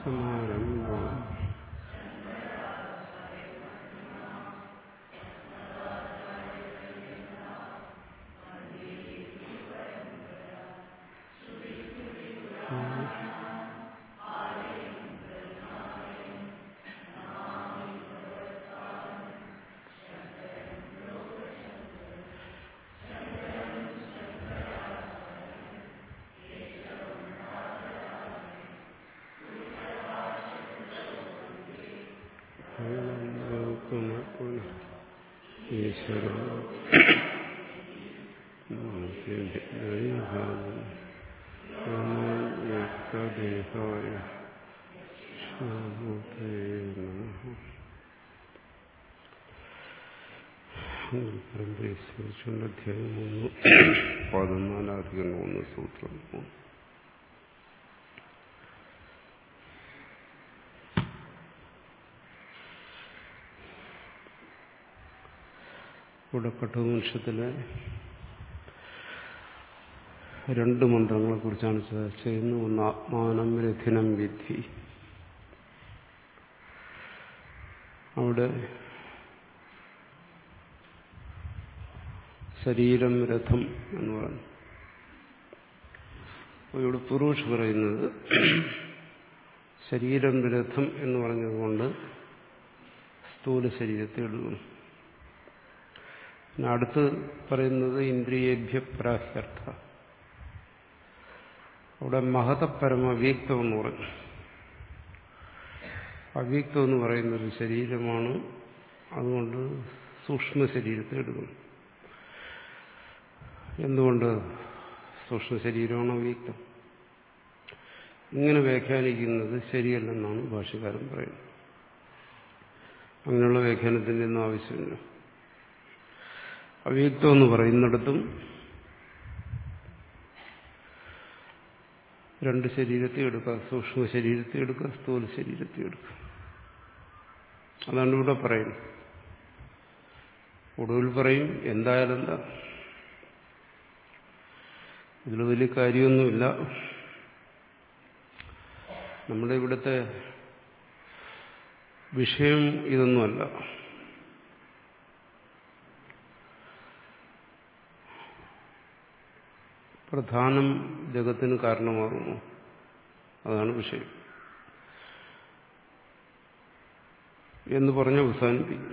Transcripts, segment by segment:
സമാരംഭം ഈശ്വര ദേഹായ പരമ്പരയെ സ്മരിച്ചുകൊണ്ട് അധ്യായം മൂന്ന് പതിനാലാധികം മൂന്ന് സൂത്രം മൂന്ന് ഇവിടെ കഠോപനിഷത്തിലെ രണ്ട് മന്ത്രങ്ങളെ കുറിച്ചാണ് ചർച്ച ചെയ്യുന്നത് ഒന്ന് ആത്മാനം രഥിനം വിധി അവിടെ ശരീരം രഥം എന്ന് പറഞ്ഞു ഇവിടെ പുരുഷ് പറയുന്നത് ശരീരം രഥം എന്ന് പറഞ്ഞതുകൊണ്ട് സ്ഥൂല ശരീരത്തെ എടുക്കുന്നു പിന്നെ അടുത്ത് പറയുന്നത് ഇന്ദ്രിയേഭ്യ പ്രാഹ്യർത്ഥ അവിടെ മഹതപരമ അവ്യക്തം എന്ന് പറഞ്ഞു അവ്യക്തം എന്ന് പറയുന്നത് ശരീരമാണ് അതുകൊണ്ട് സൂക്ഷ്മ ശരീരത്തെ എടുക്കുന്നു എന്തുകൊണ്ട് സൂക്ഷ്മ ശരീരമാണ് അവ്യക്തം ഇങ്ങനെ വ്യാഖ്യാനിക്കുന്നത് ശരിയല്ലെന്നാണ് ഭാഷകാരൻ പറയുന്നത് അങ്ങനെയുള്ള വ്യാഖ്യാനത്തിൻ്റെ ഒന്നും ആവശ്യമില്ല അവ്യക്തം എന്ന് പറയുന്നിടത്തും രണ്ട് ശരീരത്തെ എടുക്കുക സൂക്ഷ്മ ശരീരത്തെ എടുക്കുക സ്ഥൂല ശരീരത്തെ എടുക്കുക അതാണ് ഇവിടെ പറയുന്നത് ഒടുവിൽ പറയും എന്തായാലും എന്താ ഇതിൽ വലിയ കാര്യമൊന്നുമില്ല നമ്മുടെ ഇവിടുത്തെ വിഷയം ഇതൊന്നുമല്ല പ്രധാനം ജഗത്തിന് കാരണമാകുന്നു അതാണ് വിഷയം എന്ന് പറഞ്ഞ് അവസാനിപ്പിക്കും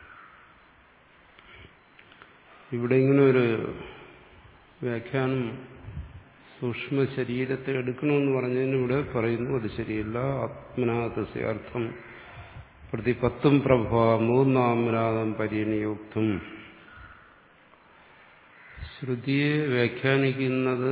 ഇവിടെ ഇങ്ങനെ ഒരു വ്യാഖ്യാനം സൂക്ഷ്മ ശരീരത്തെ എടുക്കണമെന്ന് പറഞ്ഞതിന് ഇവിടെ പറയുന്നു അത് ശരിയല്ല ആത്മനാഥസ്യ അർത്ഥം പ്രതിപത്തും പ്രഭ മൂന്നാമനാഥം പരിണിയോക്തും ശ്രുതിയെ വ്യാഖ്യാനിക്കുന്നത്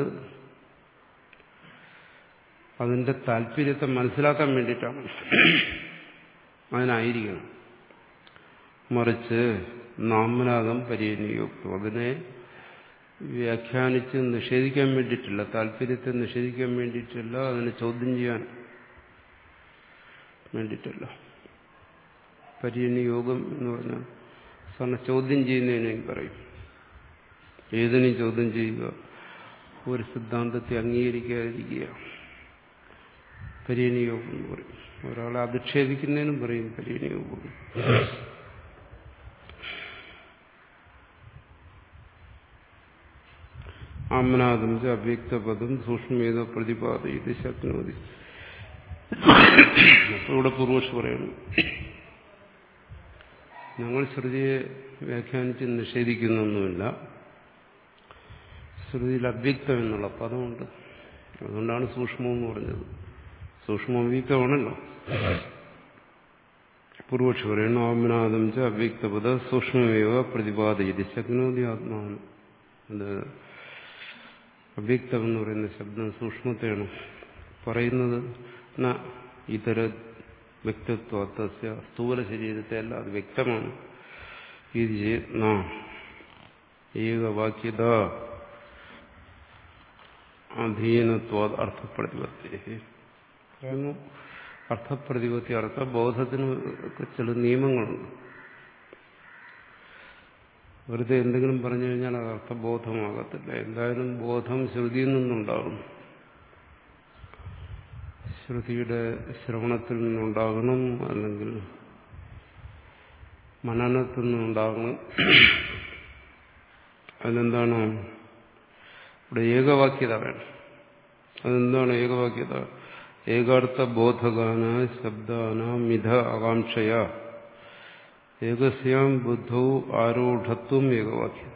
അതിന്റെ താല്പര്യത്തെ മനസ്സിലാക്കാൻ വേണ്ടിയിട്ടാണ് അതിനായിരിക്കണം മറിച്ച് നാമനാഥം പരിണിയോക്തം അതിനെ വ്യാഖ്യാനിച്ച് നിഷേധിക്കാൻ വേണ്ടിയിട്ടില്ല താല്പര്യത്തെ നിഷേധിക്കാൻ വേണ്ടിയിട്ടില്ല അതിനെ ചോദ്യം ചെയ്യാൻ വേണ്ടിയിട്ടില്ല പരിണിയോഗം എന്ന് പറഞ്ഞാൽ സാറിന് ചോദ്യം ചെയ്യുന്നതിനെ പറയും ഏതിനും ചോദ്യം ചെയ്യുക ഒരു സിദ്ധാന്തത്തെ അംഗീകരിക്കാതിരിക്കുക പരിണിയോഗം എന്ന് പറയും ഒരാളെ അധിക്ഷേപിക്കുന്നതിനും പറയും പരിണിയോഗം ആമനാദം ച അവ്യക്തപദം സൂക്ഷ്മേത പ്രതിപാദയത് ശക്നോതി അപ്പോൾ ഇവിടെ പൂർവക്ഷ പറയണം ഞങ്ങൾ ശ്രുതിയെ വ്യാഖ്യാനിച്ച് നിഷേധിക്കുന്നൊന്നുമില്ല ശ്രുതിയിൽ അവ്യക്തം എന്നുള്ള പദമുണ്ട് അതുകൊണ്ടാണ് സൂക്ഷ്മം എന്ന് പറഞ്ഞത് സൂക്ഷ്മം അവ്യക്തമാണല്ലോ പൂർവക്ഷ പറയുന്നു ആമനാദം ച അവ്യക്തപദ സൂക്ഷ്മമേവ പ്രതിപാദയത് ശക്നോതി ആത്മാവിന് അത് അവ്യക്തം എന്ന് പറയുന്ന ശബ്ദം സൂക്ഷ്മത്തെയാണ് പറയുന്നത് ഇതര വ്യക്തിത്വ സ്ഥൂല ശരീരത്തെ അല്ല അത് വ്യക്തമാണ് ഇത് ഏകവാക്യത അധീനത്വ അർത്ഥപ്രതിപത്തി പറയുന്നു അർത്ഥപ്രതിപത്തി അർത്ഥബോധത്തിന് ചില നിയമങ്ങളുണ്ട് വെറുതെ എന്തെങ്കിലും പറഞ്ഞു കഴിഞ്ഞാൽ അത് അർത്ഥബോധമാകത്തില്ല എന്തായാലും ബോധം ശ്രുതിയിൽ നിന്നുണ്ടാകും ശ്രുതിയുടെ ശ്രവണത്തിൽ നിന്നുണ്ടാകണം അല്ലെങ്കിൽ മനനത്തിൽ നിന്നുണ്ടാകണം അതിനെന്താണ് ഇവിടെ ഏകവാക്യത വേണം അതെന്താണ് ഏകവാക്യത ഏകാർത്ഥ ബോധഗാന ശബ്ദാന മിഥ ആകാംക്ഷയ ഏകസ്യാം ബുദ്ധവും ആരൂഢത്വം ഏകവാക്യത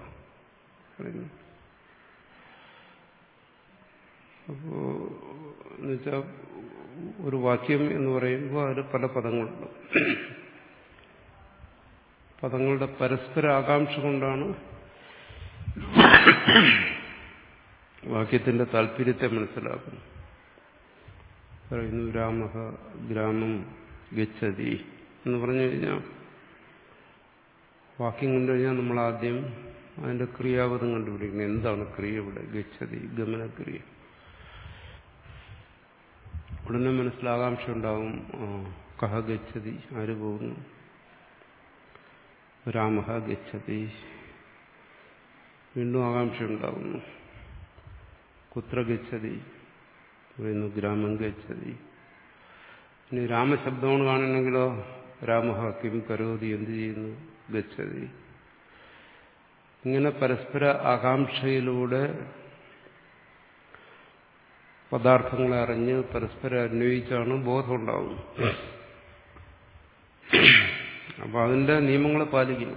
അപ്പോ എന്നുവെച്ചാൽ ഒരു വാക്യം എന്ന് പറയുമ്പോൾ അതിൽ പല പദങ്ങളുണ്ട് പദങ്ങളുടെ പരസ്പര ആകാംക്ഷ കൊണ്ടാണ് വാക്യത്തിന്റെ താല്പര്യത്തെ മനസ്സിലാക്കുന്നു പറയുന്നു രാമ ഗ്രാമം ഗച്ഛതി എന്ന് പറഞ്ഞു കഴിഞ്ഞാൽ വാക്യം കണ്ടു കഴിഞ്ഞാൽ നമ്മൾ ആദ്യം അതിന്റെ ക്രിയാപദം കണ്ടുപിടിക്കണം എന്താണ് ക്രിയ ഇവിടെ ഗച്ഛതി ഗമനക്രിയ ഉടനെ മനസ്സിലാകാംക്ഷ ഉണ്ടാവും കഹ ഗച്ഛതി ആര് പോകുന്നു രാമ ഗച്ഛതി വീണ്ടും ആകാംക്ഷ ഉണ്ടാകുന്നു കുത്ര ഗച്ഛതി പറയുന്നു ഗ്രാമം ഗച്ഛതി ഇനി രാമശബ്ദമാണ് കാണണമെങ്കിലോ രാമ കിം കരോതി എന്ത് ചെയ്യുന്നു ഗച്ഛതി ഇങ്ങനെ പരസ്പര ആകാംക്ഷയിലൂടെ പദാർത്ഥങ്ങളെ അറിഞ്ഞ് പരസ്പരം അന്വയിച്ചാണ് ബോധം ഉണ്ടാവുന്നത് അപ്പൊ അതിന്റെ നിയമങ്ങളെ പാലിക്കണം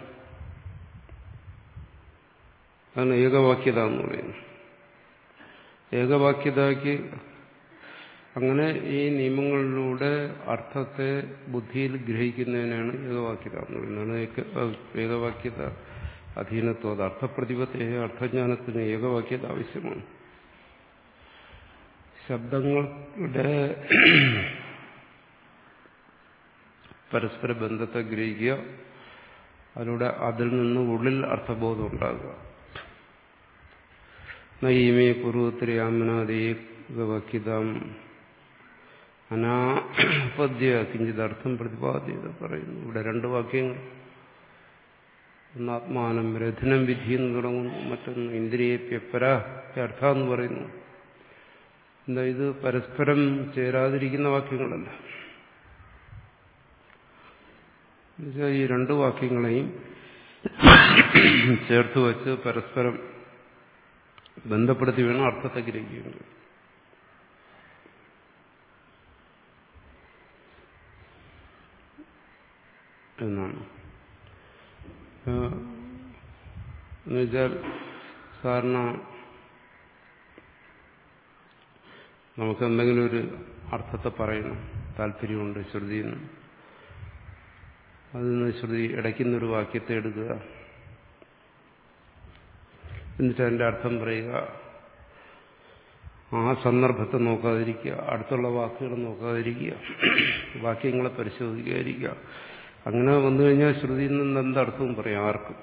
അതാണ് ഏകവാക്യത എന്ന് പറയുന്നത് ഏകവാക്യതയ്ക്ക് അങ്ങനെ ഈ നിയമങ്ങളിലൂടെ അർത്ഥത്തെ ബുദ്ധിയിൽ ഗ്രഹിക്കുന്നതിനാണ് ഏകവാക്യത എന്ന് പറയുന്നത് ഏകവാക്യത അധീനത്വം അത് അർത്ഥപ്രതിപത്തെ അർത്ഥജ്ഞാനത്തിന് ഏകവാക്യത ആവശ്യമാണ് ശബ്ദങ്ങളുടെ പരസ്പര ബന്ധത്തെ ഗ്രഹിക്കുക അതിലൂടെ അതിൽ നിന്ന് ഉള്ളിൽ അർത്ഥബോധം ഉണ്ടാകുക നൈമേ പൂർവോത്തരയാമനാദേകവാക്യതാം അനാപദ്യ കിഞ്ചിതർത്ഥം പ്രതിപാദ്യത പറയുന്നു ഇവിടെ രണ്ട് വാക്യങ്ങൾ ഒന്ന് ആത്മാനം രഥനം വിധി എന്ന് തുടങ്ങുന്നു മറ്റൊന്ന് ഇന്ദ്രിയപ്യപ്പര അർത്ഥ എന്ന് പറയുന്നു എന്താ ഇത് പരസ്പരം ചേരാതിരിക്കുന്ന വാക്യങ്ങളല്ല ഈ രണ്ട് വാക്യങ്ങളെയും ചേർത്ത് വച്ച് പരസ്പരം ബന്ധപ്പെടുത്തി വേണം അർത്ഥത്തെ ഗ്രഹിക്കേണ്ടത് എന്നാണ് എന്നുവെച്ചാൽ സാധാരണ നമുക്ക് എന്തെങ്കിലും ഒരു അർത്ഥത്തെ പറയണം താല്പര്യമുണ്ട് ശ്രുതിയിൽ നിന്ന് അതിൽ നിന്ന് ശ്രുതി ഇടയ്ക്കുന്നൊരു വാക്യത്തെ എടുക്കുക എന്നിട്ട് അതിന്റെ അർത്ഥം പറയുക ആ സന്ദർഭത്തെ നോക്കാതിരിക്കുക അടുത്തുള്ള വാക്കുകൾ നോക്കാതിരിക്കുക വാക്യങ്ങളെ പരിശോധിക്കാതിരിക്കുക അങ്ങനെ വന്നു കഴിഞ്ഞാൽ ശ്രുതിയിൽ നിന്ന് എന്തർത്ഥവും പറയാം ആർക്കും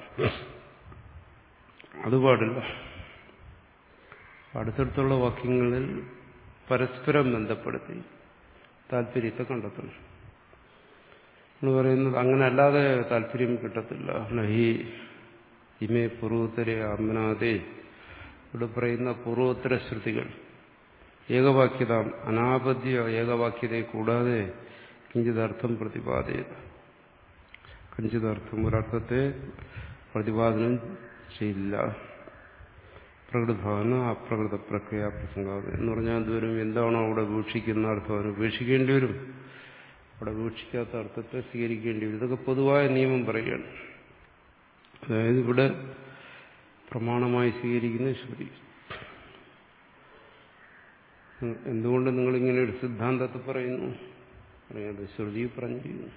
അത് പാടില്ല അടുത്തടുത്തുള്ള വാക്യങ്ങളിൽ പരസ്പരം ബന്ധപ്പെടുത്തി താല്പര്യത്തെ കണ്ടെത്തണം എന്ന് പറയുന്നത് അങ്ങനെ അല്ലാതെ താല്പര്യം കിട്ടത്തില്ല നഹി ഇമേ പൂർവോത്തര അമ്മനാതെ ഇവിടെ പറയുന്ന പൂർവോത്തര ശ്രുതികൾ ഏകവാക്യത അനാപദ്യ ഏകവാക്യതയെ കൂടാതെ കിഞ്ചിതർത്ഥം പ്രതിപാദയത് കിഞ്ചിതർത്ഥം ഒരർത്ഥത്തെ പ്രതിപാദനം ചെയ്യില്ല പ്രകൃതഭാവന അപ്രകൃത പ്രക്രിയ പ്രസംഗം എന്ന് പറഞ്ഞാൽ ദൂരം എന്താണോ അവിടെ വീക്ഷിക്കുന്ന അർത്ഥം അതിന് ഉപേക്ഷിക്കേണ്ടി വരും അവിടെ വീക്ഷിക്കാത്ത അർത്ഥത്തെ സ്വീകരിക്കേണ്ടി വരും ഇതൊക്കെ പൊതുവായ നിയമം പറയുകയാണ് അതായത് ഇവിടെ പ്രമാണമായി സ്വീകരിക്കുന്ന ശ്രുതി എന്തുകൊണ്ട് നിങ്ങളിങ്ങനെ ഒരു സിദ്ധാന്തത്തെ പറയുന്നു അറിയാതെ ശ്രുതി പറഞ്ഞിരിക്കുന്നു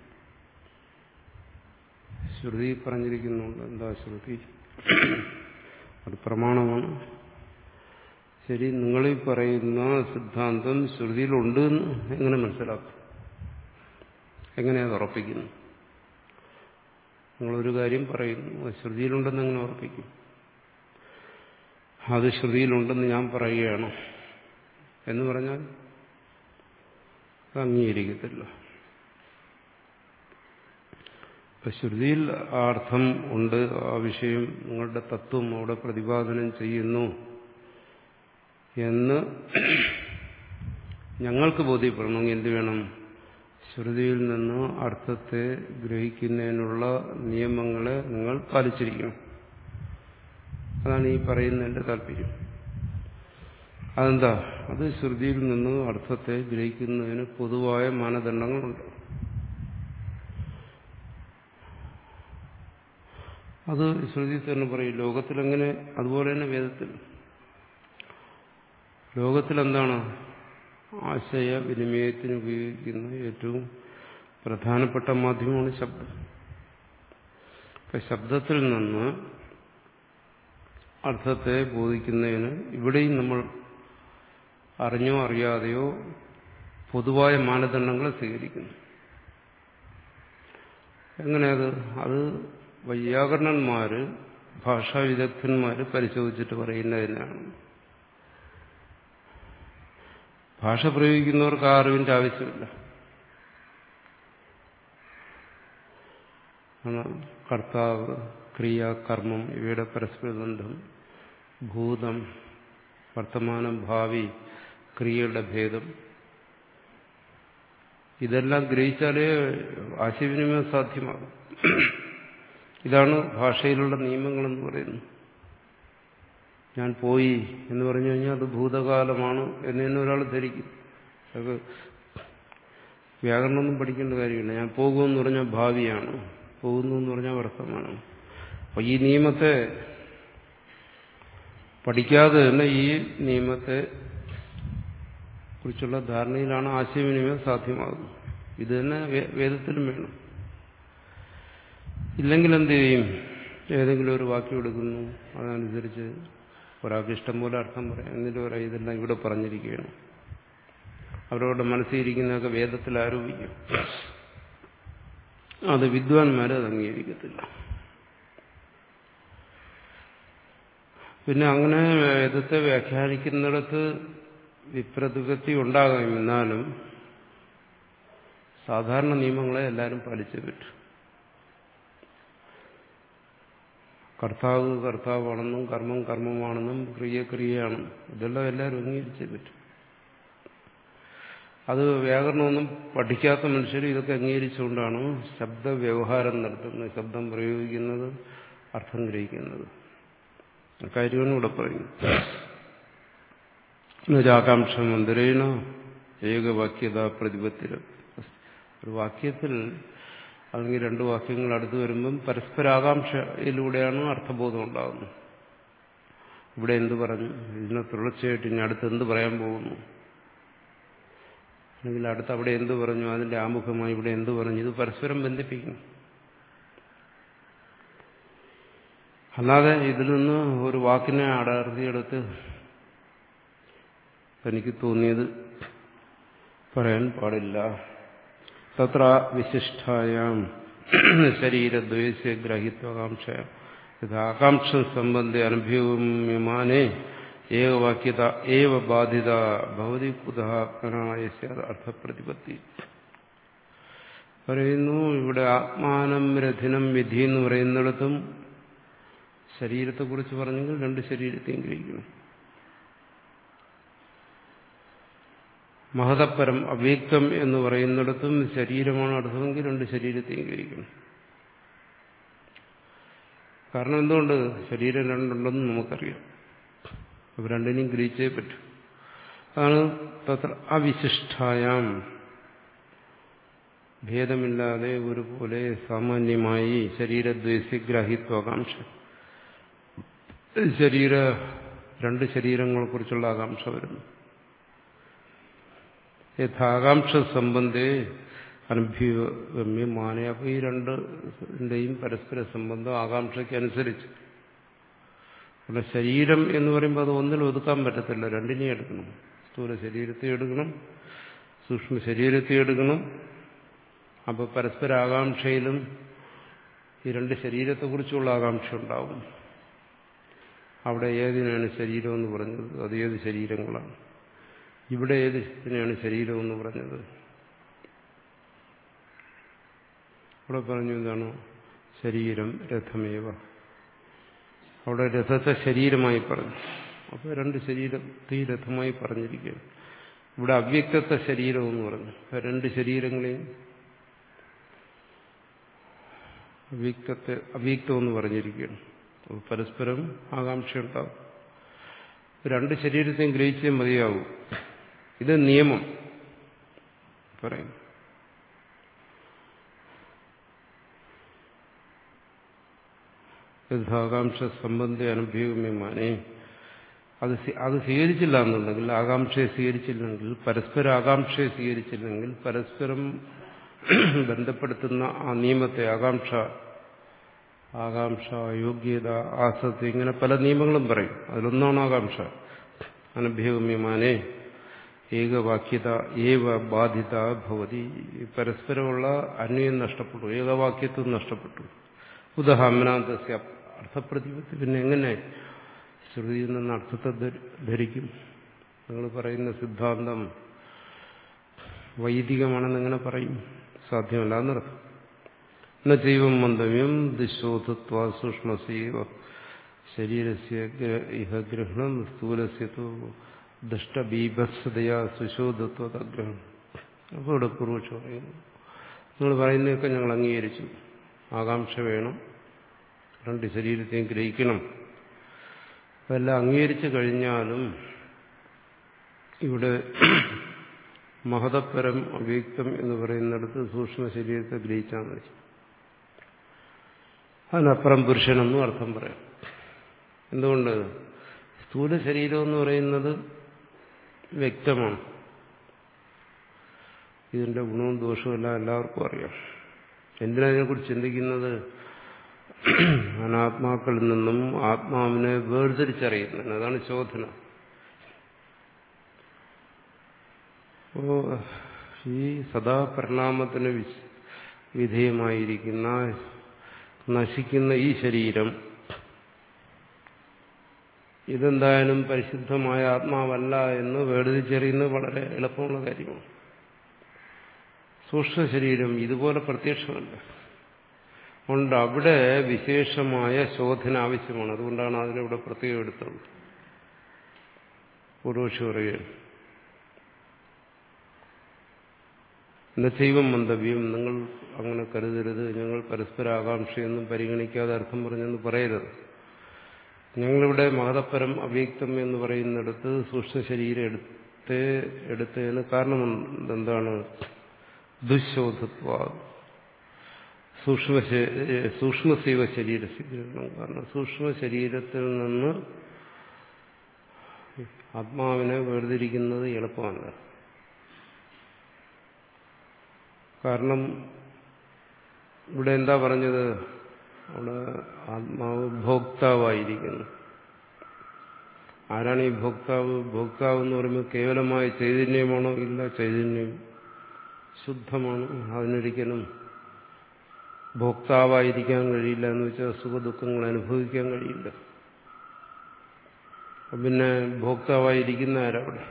ശ്രുതി പറഞ്ഞിരിക്കുന്നുണ്ട് എന്താ ശ്രുതി അത് പ്രമാണമാണ് ശരി നിങ്ങളീ പറയുന്ന സിദ്ധാന്തം ശ്രുതിയിലുണ്ട് എന്ന് എങ്ങനെ മനസ്സിലാക്കും എങ്ങനെയത് ഉറപ്പിക്കുന്നു നിങ്ങളൊരു കാര്യം പറയുന്നു ശ്രുതിയിലുണ്ടെന്ന് എങ്ങനെ ഉറപ്പിക്കും അത് ശ്രുതിയിലുണ്ടെന്ന് ഞാൻ പറയുകയാണ് എന്ന് പറഞ്ഞാൽ അത് അംഗീകരിക്കത്തില്ല ഇപ്പൊ ശ്രുതിയിൽ ആ അർത്ഥം ഉണ്ട് ആ വിഷയം നിങ്ങളുടെ തത്വം അവിടെ പ്രതിപാദനം ചെയ്യുന്നു എന്ന് ഞങ്ങൾക്ക് ബോധ്യപ്പെടണമെങ്കിൽ എന്ത് വേണം ശ്രുതിയിൽ നിന്ന് അർത്ഥത്തെ ഗ്രഹിക്കുന്നതിനുള്ള നിയമങ്ങളെ നിങ്ങൾ പാലിച്ചിരിക്കണം അതാണ് ഈ പറയുന്നതിന്റെ താല്പര്യം അതെന്താ അത് ശ്രുതിയിൽ നിന്ന് അർത്ഥത്തെ ഗ്രഹിക്കുന്നതിന് പൊതുവായ മാനദണ്ഡങ്ങളുണ്ട് അത് ശ്രുതി തന്നെ പറയും ലോകത്തിലെങ്ങനെ അതുപോലെ തന്നെ വേദത്തിൽ ലോകത്തിലെന്താണ് ആശയ വിനിമയത്തിന് ഉപയോഗിക്കുന്ന ഏറ്റവും പ്രധാനപ്പെട്ട മാധ്യമമാണ് ശബ്ദം ഇപ്പൊ ശബ്ദത്തിൽ നിന്ന് അർത്ഥത്തെ ബോധിക്കുന്നതിന് ഇവിടെയും നമ്മൾ അറിഞ്ഞോ അറിയാതെയോ പൊതുവായ മാനദണ്ഡങ്ങൾ സ്വീകരിക്കുന്നു എങ്ങനെയത് അത് വൈയാകരണന്മാര് ഭാഷാ വിദഗ്ധന്മാര് പരിശോധിച്ചിട്ട് പറയുന്നതിനാണ് ഭാഷ പ്രയോഗിക്കുന്നവർക്ക് ആ അറിവിന്റെ ആവശ്യമില്ല കർത്താവ് ക്രിയ കർമ്മം ഇവയുടെ പരസ്പര ബന്ധം ഭൂതം വർത്തമാനം ഭാവി ക്രിയയുടെ ഭേദം ഇതെല്ലാം ഗ്രഹിച്ചാലേ ആശയവിനിമയം സാധ്യമാകും ഇതാണ് ഭാഷയിലുള്ള നിയമങ്ങളെന്ന് പറയുന്നത് ഞാൻ പോയി എന്ന് പറഞ്ഞു കഴിഞ്ഞാൽ അത് ഭൂതകാലമാണ് എന്ന് തന്നെ ഒരാൾ ധരിക്കും അത് വ്യാകരണമൊന്നും പഠിക്കേണ്ട കാര്യമില്ല ഞാൻ പോകുമെന്ന് പറഞ്ഞാൽ ഭാവിയാണ് പോകുന്നു എന്ന് പറഞ്ഞാൽ വർത്തമാനം അപ്പൊ ഈ നിയമത്തെ പഠിക്കാതെ തന്നെ ഈ നിയമത്തെ കുറിച്ചുള്ള ധാരണയിലാണ് ആശയവിനിമയം സാധ്യമാകുന്നത് ഇത് തന്നെ വേദത്തിലും വേണം ഇല്ലെങ്കിൽ എന്ത് ചെയ്യും ഏതെങ്കിലും ഒരു വാക്യം എടുക്കുന്നു അതനുസരിച്ച് ഒരാൾക്ക് ഇഷ്ടം പോലെ അർത്ഥം പറയാം എന്നിട്ട് പറയാം ഇതെല്ലാം ഇവിടെ പറഞ്ഞിരിക്കുകയാണ് അവരവരുടെ മനസ്സിലിരിക്കുന്നതൊക്കെ വേദത്തിൽ ആരോപിക്കും അത് വിദ്വാൻമാരെ അത് അംഗീകരിക്കത്തില്ല പിന്നെ അങ്ങനെ വേദത്തെ വ്യാഖ്യാനിക്കുന്നിടത്ത് വിപ്രതിപത്തി ഉണ്ടാകാം എന്നാലും സാധാരണ നിയമങ്ങളെ എല്ലാവരും പാലിച്ചേ പറ്റും കർത്താവ് കർത്താവാണെന്നും കർമ്മം കർമ്മമാണെന്നും ക്രിയ ക്രിയയാണെന്നും ഇതെല്ലാം എല്ലാവരും അംഗീകരിച്ചേ പറ്റും അത് വ്യാകരണമൊന്നും പഠിക്കാത്ത മനുഷ്യർ ഇതൊക്കെ അംഗീകരിച്ചുകൊണ്ടാണ് ശബ്ദ വ്യവഹാരം നടത്തുന്നത് ശബ്ദം പ്രയോഗിക്കുന്നത് അർത്ഥം ഗ്രഹിക്കുന്നത് കാര്യമാണ് ഇവിടെ പറയുന്നത് ആകാംക്ഷ മന്ദിരേണ ഏകവാക്യത പ്രതിപത്തിര ഒരു വാക്യത്തിൽ അല്ലെങ്കിൽ രണ്ട് വാക്യങ്ങൾ അടുത്ത് വരുമ്പം പരസ്പരാകാംക്ഷയിലൂടെയാണ് അർത്ഥബോധം ഉണ്ടാകുന്നത് ഇവിടെ എന്ത് പറഞ്ഞു ഇതിനെ തുടർച്ചയായിട്ട് ഇനി അടുത്ത് എന്ത് പറയാൻ പോകുന്നു അല്ലെങ്കിൽ അടുത്ത് അവിടെ എന്ത് പറഞ്ഞു അതിന്റെ ആമുഖമായി ഇവിടെ എന്ത് പറഞ്ഞു ഇത് പരസ്പരം ബന്ധിപ്പിക്കുന്നു അല്ലാതെ ഇതിൽ നിന്ന് ഒരു വാക്കിനെ അടർത്തിയെടുത്ത് തനിക്ക് തോന്നിയത് പറയാൻ പാടില്ല തത്ര വിശിഷ്ടായാം ശരീരദ്വയസ്യ ഗ്രഹിത്വാകാംക്ഷ ആകാംക്ഷ സംബന്ധി അനുഭവമാനേ ഏകവാക്യത ഏവ ബാധിത ഭവതി കുതനായ അർത്ഥപ്രതിപത്തി പറയുന്നു ഇവിടെ ആത്മാനം രഥിനം വിധി എന്ന് പറയുന്നിടത്തും ശരീരത്തെക്കുറിച്ച് പറഞ്ഞെങ്കിൽ രണ്ട് ശരീരത്തെയും ഗ്രഹിക്കണം മഹതപ്പരം അവ്യക്തം എന്ന് പറയുന്നിടത്തും ശരീരമാണ് അർത്ഥമെങ്കിൽ രണ്ട് ശരീരത്തെയും ഗ്രഹിക്കണം കാരണം എന്തുകൊണ്ട് ശരീരം രണ്ടുണ്ടെന്ന് നമുക്കറിയാം അപ്പൊ രണ്ടിനെയും ഗ്രഹിച്ചേ പറ്റൂ അതാണ് തത്ര അവിശിഷ്ടായാം ഭേദമില്ലാതെ ഒരുപോലെ സാമാന്യമായി ശരീരദ്വേഷ്യഗ്രാഹിത്വാകാംക്ഷ ശരീര രണ്ട് ശരീരങ്ങളെ കുറിച്ചുള്ള ആകാംക്ഷ വരുന്നു യഥാകാംക്ഷ സംബന്ധേ അനുഭവമ്യമാണ് അപ്പൊ ഈ രണ്ടിന്റെയും പരസ്പര സംബന്ധം ആകാംക്ഷയ്ക്ക് അനുസരിച്ച് പിന്നെ ശരീരം എന്ന് പറയുമ്പോൾ അത് ഒന്നിൽ ഒതുക്കാൻ പറ്റത്തില്ല രണ്ടിനെയും എടുക്കണം സ്ഥൂല ശരീരത്തെ എടുക്കണം സൂക്ഷ്മ ശരീരത്തെ എടുക്കണം അപ്പോൾ പരസ്പര ആകാംക്ഷയിലും ഈ രണ്ട് ശരീരത്തെക്കുറിച്ചുള്ള ആകാംക്ഷ ഉണ്ടാവും അവിടെ ഏതിനാണ് ശരീരം എന്ന് പറഞ്ഞത് അത് ഏത് ശരീരങ്ങളാണ് ഇവിടെ ഏതിനാണ് ശരീരം എന്ന് പറഞ്ഞത് ഇവിടെ പറഞ്ഞു എന്താണ് ശരീരം രഥമേവ അവിടെ രഥത്തെ ശരീരമായി പറഞ്ഞു അപ്പോൾ രണ്ട് ശരീരത്തെ രഥമായി പറഞ്ഞിരിക്കുകയാണ് ഇവിടെ അവ്യക്തത്തെ ശരീരം എന്ന് പറഞ്ഞു രണ്ട് ശരീരങ്ങളെയും അവ്യക്തത്തെ അവ്യക്തം എന്ന് പറഞ്ഞിരിക്കുകയാണ് അപ്പോൾ പരസ്പരം ആകാംക്ഷയുണ്ടാവും രണ്ട് ശരീരത്തെയും ഗ്രഹിച്ചേ മതിയാവും ഇത് നിയമം പറയും യഥാകാംക്ഷ സംബന്ധ അനുഭവമ്യമാനെ അത് അത് സ്വീകരിച്ചില്ല എന്നുണ്ടെങ്കിൽ ആകാംക്ഷയെ സ്വീകരിച്ചില്ലെങ്കിൽ പരസ്പര ആകാംക്ഷയെ സ്വീകരിച്ചില്ലെങ്കിൽ പരസ്പരം ബന്ധപ്പെടുത്തുന്ന ആ നിയമത്തെ ആകാംക്ഷ ആകാംക്ഷ യോഗ്യത ആസക്തി ഇങ്ങനെ പല നിയമങ്ങളും പറയും അതിലൊന്നാണ് ആകാംക്ഷ അനഭ്യഗമ്യമാനെ ഏകവാക്യത ഏവ ബാധിത ഭവതി പരസ്പരമുള്ള അന്വയം നഷ്ടപ്പെട്ടു ഏകവാക്യത്വം നഷ്ടപ്പെട്ടു ഉദാഹരണാന്തസ്യ അർത്ഥപ്രതിപത്തി പിന്നെ എങ്ങനെ ശ്രുതിയിൽ നിന്ന് അർത്ഥത്തെ ധരിക്കും നിങ്ങൾ പറയുന്ന സിദ്ധാന്തം വൈദികമാണെന്ന് എങ്ങനെ പറയും സാധ്യമല്ല എന്നർത്ഥം എന്ന ജൈവം മന്ദവ്യം ദുശോധത്വ സൂക്ഷ്മസീവ ശരീരസ്യ ഇഹ ഗ്രഹണം സ്ഥൂലസ്യത്തോ ദുഷ്ടബീഭത്സതയാ സുശോധത്വഗ്രഹണം അപ്പോൾ ഇവിടെ പൂർവക്ഷ പറയുന്നു നിങ്ങൾ പറയുന്നതൊക്കെ ഞങ്ങൾ അംഗീകരിച്ചു ആകാംക്ഷ വേണം രണ്ട് ശരീരത്തെയും ഗ്രഹിക്കണം അതെല്ലാം അംഗീകരിച്ചു കഴിഞ്ഞാലും ഇവിടെ മഹതപരം അവ്യക്തം എന്ന് പറയുന്നിടത്ത് സൂക്ഷ്മ ശരീരത്തെ ഗ്രഹിച്ചാൽ മതി അതിനപ്പുറം പുരുഷനെന്നും അർത്ഥം പറയാം എന്തുകൊണ്ട് സ്ഥൂല ശരീരം എന്ന് പറയുന്നത് വ്യക്തമാണ് ഇതിന്റെ ഗുണവും ദോഷവും എല്ലാം എല്ലാവർക്കും അറിയാം എന്തിനതിനെക്കുറിച്ച് ചിന്തിക്കുന്നത് അനാത്മാക്കളിൽ നിന്നും ആത്മാവിനെ വേർതിരിച്ചറിയുന്നതിന് അതാണ് ശോധന അപ്പോ ഈ സദാ പരിണാമത്തിന് വിധേയമായിരിക്കുന്ന നശിക്കുന്ന ഈ ശരീരം ഇതെന്തായാലും പരിശുദ്ധമായ ആത്മാവല്ല എന്ന് വേർതിരിച്ചറിയുന്നത് വളരെ എളുപ്പമുള്ള കാര്യമാണ് സൂക്ഷ്മ ശരീരം ഇതുപോലെ പ്രത്യക്ഷമല്ല അതുകൊണ്ട് അവിടെ വിശേഷമായ ശോധന ആവശ്യമാണ് അതുകൊണ്ടാണ് അതിനിവിടെ പ്രത്യേകം എടുത്തത് പൂർവക്ഷി പറയുകയാണ് നച്ചൈവം മന്തവ്യം നിങ്ങൾ അങ്ങനെ കരുതരുത് ഞങ്ങൾ പരസ്പര ആകാംക്ഷയൊന്നും പരിഗണിക്കാതെ അർത്ഥം പറഞ്ഞെന്ന് പറയരുത് ഞങ്ങളിവിടെ മഹതപരം അവ്യക്തം എന്ന് പറയുന്നിടത്ത് സൂക്ഷ്മ ശരീരം എടുത്ത് എടുത്തതിന് കാരണം എന്താണ് ദുശോധത്വ സൂക്ഷ്മ സൂക്ഷ്മസീവ ശരീര സ്വീകരണം കാരണം സൂക്ഷ്മ ശരീരത്തിൽ നിന്ന് ആത്മാവിനെ വേർതിരിക്കുന്നത് എളുപ്പമല്ല കാരണം ഇവിടെ എന്താ പറഞ്ഞത് അവിടെ ആത്മാവ് ഭോക്താവായിരിക്കുന്നു ആരാണ് ഈ ഭോക്താവ് ഭോക്താവ് എന്ന് പറയുമ്പോൾ കേവലമായ ചൈതന്യമാണോ ഇല്ല ചൈതന്യം ശുദ്ധമാണ് അതിനൊരിക്കലും ഭോക്താവായിരിക്കാൻ കഴിയില്ല എന്ന് വെച്ചാൽ സുഖദുഃഖങ്ങൾ അനുഭവിക്കാൻ കഴിയില്ല പിന്നെ ഭോക്താവായിരിക്കുന്ന ആരവിടെ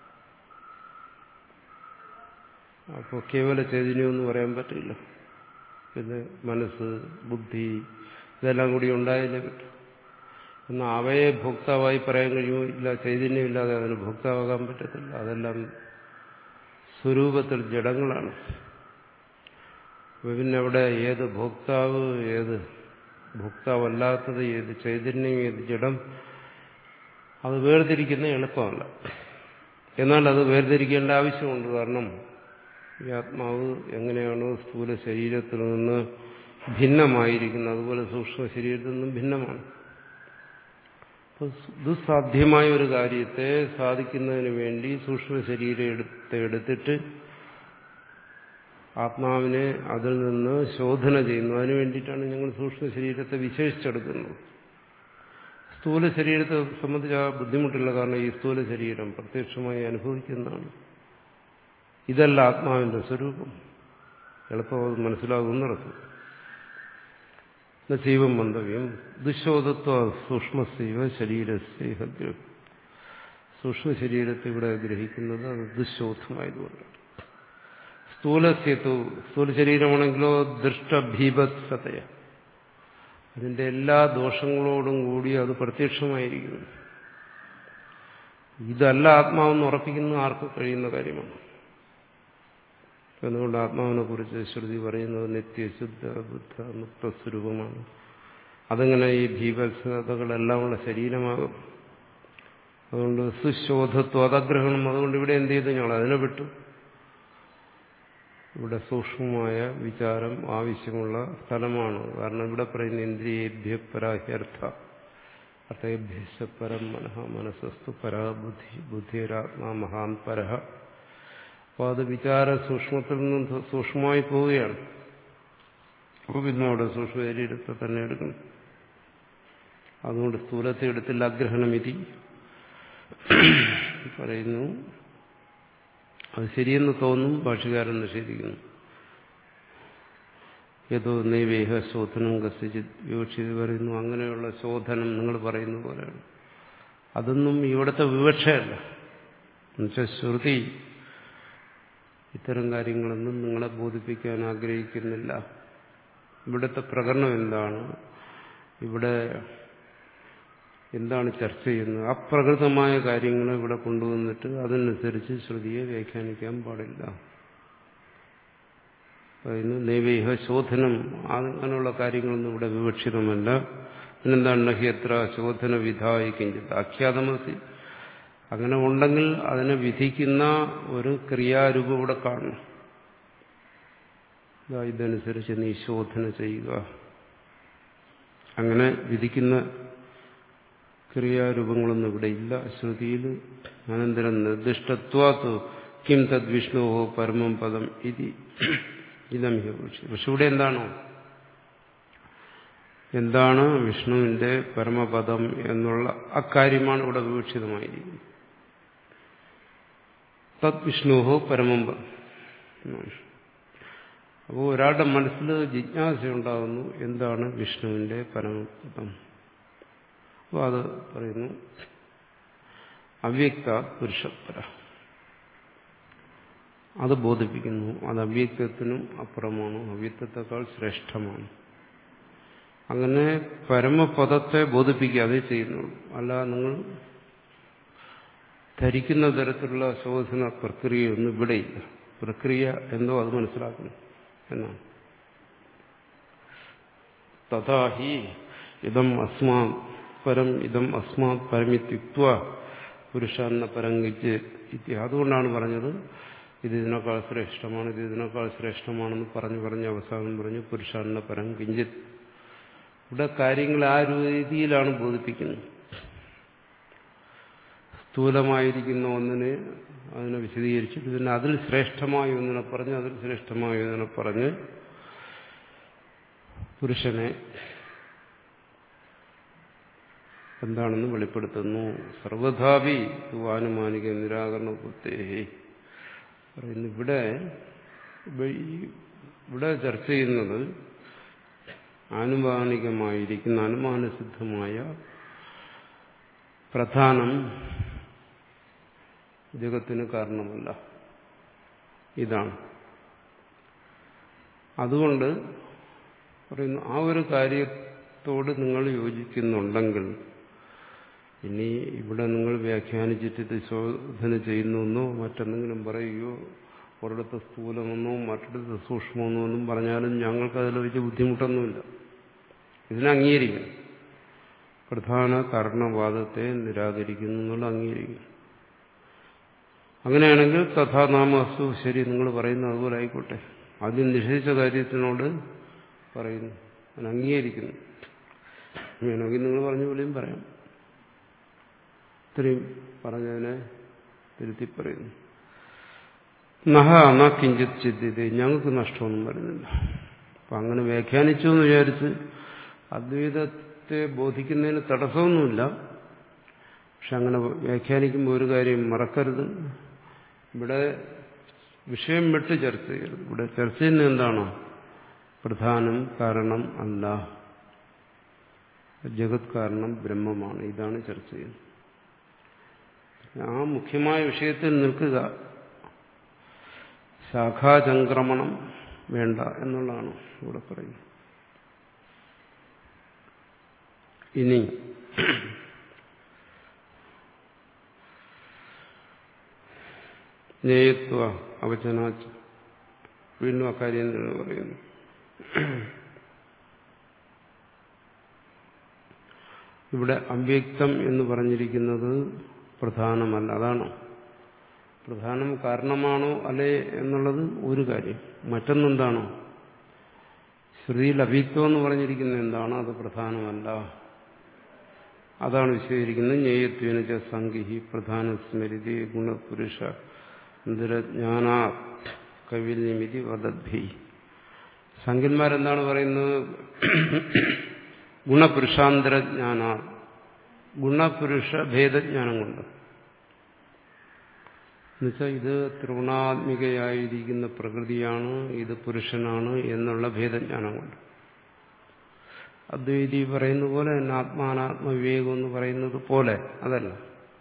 അപ്പോൾ കേവല ചൈതന്യം എന്ന് പറയാൻ പറ്റില്ല പിന്നെ മനസ്സ് ബുദ്ധി ഇതെല്ലാം കൂടി ഉണ്ടായാലേ പറ്റും എന്നാൽ അവയെ ഭോക്താവായി പറയാൻ കഴിയുമോ ഇല്ല ചൈതന്യമില്ലാതെ അതിന് ഭോക്താവാകാൻ പറ്റത്തില്ല അതെല്ലാം സ്വരൂപത്തിൽ ജഡങ്ങളാണ് പിന്നെ അവിടെ ഏത് ഭോക്താവ് ഏത് ഭോക്താവല്ലാത്തത് ഏത് ചൈതന്യം ഏത് ജഡം അത് വേർതിരിക്കുന്ന എളുപ്പമല്ല എന്നാൽ അത് വേർതിരിക്കേണ്ട ആവശ്യമുണ്ട് കാരണം ഈ ആത്മാവ് എങ്ങനെയാണോ സ്ഥൂല ശരീരത്തിൽ നിന്ന് ഭിന്നമായിരിക്കുന്നത് അതുപോലെ സൂക്ഷ്മ ശരീരത്തിൽ നിന്നും ഭിന്നമാണ് ദുസ്സാധ്യമായ ഒരു കാര്യത്തെ സാധിക്കുന്നതിന് വേണ്ടി സൂക്ഷ്മ ശരീരം എടുത്ത് എടുത്തിട്ട് ആത്മാവിനെ അതിൽ നിന്ന് ശോധന ചെയ്യുന്നു അതിനു വേണ്ടിയിട്ടാണ് ഞങ്ങൾ സൂക്ഷ്മ ശരീരത്തെ വിശേഷിച്ചെടുക്കുന്നത് സ്ഥൂല ശരീരത്തെ സംബന്ധിച്ച് ആ ബുദ്ധിമുട്ടില്ല കാരണം ഈ സ്ഥൂല ശരീരം പ്രത്യക്ഷമായി അനുഭവിക്കുന്നതാണ് ഇതല്ല ആത്മാവിന്റെ സ്വരൂപം എളുപ്പം മനസ്സിലാകുന്നിടത്ത് ശൈവം മന്തവ്യം ദുശോധത്വ സൂക്ഷ്മസൈവ ശരീരസ്യ സൂക്ഷ്മ ശരീരത്തെ ഇവിടെ ഗ്രഹിക്കുന്നത് അത് ദുശോധമായതുകൊണ്ടാണ് സ്ഥൂലസ്യത്തു സ്ഥൂല ശരീരമാണെങ്കിലോ ദൃഷ്ടഭീഭത്സതയ അതിന്റെ എല്ലാ ദോഷങ്ങളോടും കൂടി അത് പ്രത്യക്ഷമായിരിക്കുന്നു ഇതല്ല ആത്മാവെന്ന് ഉറപ്പിക്കുന്ന ആർക്ക് കഴിയുന്ന കാര്യമാണ് അതുകൊണ്ട് ആത്മാവിനെ കുറിച്ച് ശ്രുതി പറയുന്നത് നിത്യശുദ്ധ ബുദ്ധ മുക്തസ്വരൂപമാണ് അതെങ്ങനെ ഈ ഭീപത്സതകളെല്ലാം ഉള്ള ശരീരമാകും അതുകൊണ്ട് സുശോധത്വം അതഗ്രഹണം അതുകൊണ്ട് ഇവിടെ എന്ത് ചെയ്തു ഞങ്ങൾ അതിനെ വിട്ടു ഇവിടെ സൂക്ഷ്മമായ വിചാരം ആവശ്യമുള്ള സ്ഥലമാണ് കാരണം ഇവിടെ പറയുന്ന ഇന്ദ്രിയേഭ്യ പരാഹ്യർത്ഥ അർത്ഥേഭ്യസ പരം മനഃ മനസ്സസ്തു പരാ ബുദ്ധി ബുദ്ധിരാത്മാ മഹാൻ പരഹ അപ്പോൾ അത് വിചാര സൂക്ഷ്മത്തിൽ നിന്നും സൂക്ഷ്മമായി പോവുകയാണ് അപ്പോൾ പിന്നെ അവിടെ സൂക്ഷ്മ ശരീരത്തെ തന്നെ എടുക്കണം അതുകൊണ്ട് സ്ഥൂലത്തെ എടുത്തില്ല അഗ്രഹണമിതി പറയുന്നു അത് ശരിയെന്ന് തോന്നും ഭാഷകാരൻ നിഷേധിക്കുന്നു ഏതോ നൈവേഹ ശോധനം കസിച്ചിത് വിവക്ഷിത് പറയുന്നു അങ്ങനെയുള്ള ശോധനം നിങ്ങൾ പറയുന്ന പോലെയാണ് അതൊന്നും ഇവിടുത്തെ വിവക്ഷയല്ല എന്നുവെച്ചാൽ ശ്രുതി ഇത്തരം കാര്യങ്ങളൊന്നും നിങ്ങളെ ബോധിപ്പിക്കാൻ ആഗ്രഹിക്കുന്നില്ല ഇവിടുത്തെ പ്രകടനം എന്താണ് ഇവിടെ എന്താണ് ചർച്ച ചെയ്യുന്നത് അപ്രകൃതമായ കാര്യങ്ങൾ ഇവിടെ കൊണ്ടുവന്നിട്ട് അതനുസരിച്ച് ശ്രുതിയെ വ്യാഖ്യാനിക്കാൻ പാടില്ല പറയുന്നു നൈവേഹ ശോധനം അങ്ങനെയുള്ള കാര്യങ്ങളൊന്നും ഇവിടെ വിവക്ഷിതമല്ല പിന്നെന്താണ് നഹി എത്ര ശോധന വിധായി കിഞ്ചിത് ആഖ്യാതമസി അങ്ങനെ ഉണ്ടെങ്കിൽ അതിനെ വിധിക്കുന്ന ഒരു ക്രിയാരൂപം ഇവിടെ കാണണം ഇതനുസരിച്ച് നീ ശോധന ചെയ്യുക അങ്ങനെ വിധിക്കുന്ന ക്രിയാരൂപങ്ങളൊന്നും ഇവിടെ ഇല്ല ശ്രുതിയിൽ അനന്തരം നിർദ്ദിഷ്ടത്വാത്തു കിം തദ് വിഷ്ണുവോ പരമം പദം ഇതി ഇതമിഹ പക്ഷെ ഇവിടെ എന്താണോ എന്താണ് വിഷ്ണുവിന്റെ പരമപദം എന്നുള്ള അക്കാര്യമാണ് ഇവിടെ വിവക്ഷിതമായിരിക്കുന്നത് തത് വിഷ്ണുഹോ പരമം പദം അപ്പോൾ ഒരാളുടെ മനസ്സിൽ ജിജ്ഞാസയുണ്ടാകുന്നു എന്താണ് വിഷ്ണുവിന്റെ പരമപദം അപ്പോൾ അത് പറയുന്നു അവ്യക്ത പുരുഷപ്പര അത് ബോധിപ്പിക്കുന്നു അത് അവ്യക്തത്തിനും അപ്പുറമാണ് അവ്യക്തത്തെക്കാൾ ശ്രേഷ്ഠമാണ് അങ്ങനെ പരമപദത്തെ ബോധിപ്പിക്കുക അതേ ചെയ്യുന്നുള്ളൂ അല്ല നിങ്ങൾ ധരിക്കുന്ന തരത്തിലുള്ള ശോധന പ്രക്രിയയൊന്നും ഇവിടെയില്ല പ്രക്രിയ എന്തോ അത് മനസ്സിലാക്കണം എന്നാണ് തഥാഹി ഇതം അസ്മാ പരം ഇതം അസ്മാത് പരമിത്യുക്വ പുരുഷാന്ന പരങ്കിച്ച് അതുകൊണ്ടാണ് പറഞ്ഞത് ഇത് ഇതിനേക്കാൾ ശ്രേഷ്ഠമാണ് ഇത് ഇതിനേക്കാൾ ശ്രേഷ്ഠമാണെന്ന് പറഞ്ഞു പറഞ്ഞ് അവസാനം പറഞ്ഞു പുരുഷാന്ന പരം കിഞ്ചിത് ഇവിടെ കാര്യങ്ങൾ ആ രീതിയിലാണ് ബോധിപ്പിക്കുന്നത് സ്ഥൂലമായിരിക്കുന്ന ഒന്നിനെ അതിനെ വിശദീകരിച്ചിട്ട് പിന്നെ അതിൽ ശ്രേഷ്ഠമായ ഒന്നിനെ പറഞ്ഞ് അതിൽ ശ്രേഷ്ഠമായ ഒന്നിനെ പറഞ്ഞ് പുരുഷനെ എന്താണെന്ന് വെളിപ്പെടുത്തുന്നു സർവധാപി ആനുമാനിക നിരാകരണ പുത്തേഹി പറയുന്നു ഇവിടെ ഇവിടെ ചർച്ച ചെയ്യുന്നത് ആനുമാനികമായിരിക്കുന്ന അനുമാനസിദ്ധമായ പ്രധാനം ജഗത്തിന് കാരണമല്ല ഇതാണ് അതുകൊണ്ട് പറയുന്നു ആ ഒരു കാര്യത്തോട് നിങ്ങൾ യോജിക്കുന്നുണ്ടെങ്കിൽ ഇനി ഇവിടെ നിങ്ങൾ വ്യാഖ്യാനിച്ചിട്ട് ഇത് ശോധന ചെയ്യുന്നെന്നോ മറ്റെന്തെങ്കിലും പറയുകയോ ഒരിടത്ത് സ്ഥൂലമെന്നോ മറ്റിടത്ത് സൂക്ഷ്മമെന്നോ ഒന്നും പറഞ്ഞാലും ഞങ്ങൾക്ക് അതിൽ വലിയ ബുദ്ധിമുട്ടൊന്നുമില്ല ഇതിനെ അംഗീകരിക്കും പ്രധാന കാരണവാദത്തെ നിരാകരിക്കുന്നു എന്നുള്ള അംഗീകരിക്കും അങ്ങനെയാണെങ്കിൽ തഥാ നാമസ്തു ശരി നിങ്ങൾ പറയുന്ന അതുപോലെ ആയിക്കോട്ടെ ആദ്യം നിഷേധിച്ച കാര്യത്തിനോട് പറയുന്നു ഞാൻ അംഗീകരിക്കുന്നു വേണമെങ്കിൽ നിങ്ങൾ പറഞ്ഞ പോലെയും പറയാം ഇത്രയും പറഞ്ഞതിനെ തിരുത്തി പറയുന്നു നഹ ന കിഞ്ചിത് ചിന്തിത് ഞങ്ങൾക്ക് നഷ്ടമൊന്നും വരുന്നില്ല അപ്പം അങ്ങനെ വ്യാഖ്യാനിച്ചു എന്ന് വിചാരിച്ച് അദ്വൈതത്തെ ബോധിക്കുന്നതിന് തടസ്സമൊന്നുമില്ല പക്ഷെ അങ്ങനെ വ്യാഖ്യാനിക്കുമ്പോൾ ഒരു കാര്യം മറക്കരുത് ഇവിടെ വിഷയം വിട്ട് ചർച്ച ചെയ്യരുത് ഇവിടെ ചർച്ച ചെയ്യുന്നത് എന്താണോ പ്രധാനം കാരണം അല്ല ജഗത് കാരണം ബ്രഹ്മമാണ് ഇതാണ് ചർച്ച ചെയ്യുന്നത് ആ മുഖ്യമായ വിഷയത്തിൽ നിൽക്കുക ശാഖാചംക്രമണം വേണ്ട എന്നുള്ളതാണ് ഇവിടെ പറയുന്നത് ഇനി ജ്ഞേയത്വ അവചനാച്ച വീണ്ടും അക്കാര്യം തന്നെ പറയുന്നു ഇവിടെ അവ്യക്തം എന്ന് പറഞ്ഞിരിക്കുന്നത് പ്രധാനമല്ല അതാണോ പ്രധാനം കാരണമാണോ അല്ലേ എന്നുള്ളത് ഒരു കാര്യം മറ്റൊന്നെന്താണോ ശ്രുതിയിൽ അവ്യക്തം എന്ന് പറഞ്ഞിരിക്കുന്നത് എന്താണ് അത് പ്രധാനമല്ല അതാണ് വിശദീകരിക്കുന്നത് ജ്ഞേയത്വന സംഗി പ്രധാന സ്മരിതി ഗുണപുരുഷ അന്തരജ്ഞാനാ കവില്യമിതി വദദ്ഭി സംഖ്യന്മാരെന്താണ് പറയുന്നത് ഗുണപുരുഷാന്തരജ്ഞാന ഗുണപുരുഷ ഭേദജ്ഞാനം കൊണ്ട് എന്നുവെച്ചാൽ ഇത് ത്രിഗുണാത്മികയായിരിക്കുന്ന പ്രകൃതിയാണ് ഇത് പുരുഷനാണ് എന്നുള്ള ഭേദജ്ഞാനം കൊണ്ട് അദ്വൈതി പറയുന്ന പോലെ തന്നെ ആത്മാനാത്മവിവേകം എന്ന് പറയുന്നത് പോലെ അതല്ല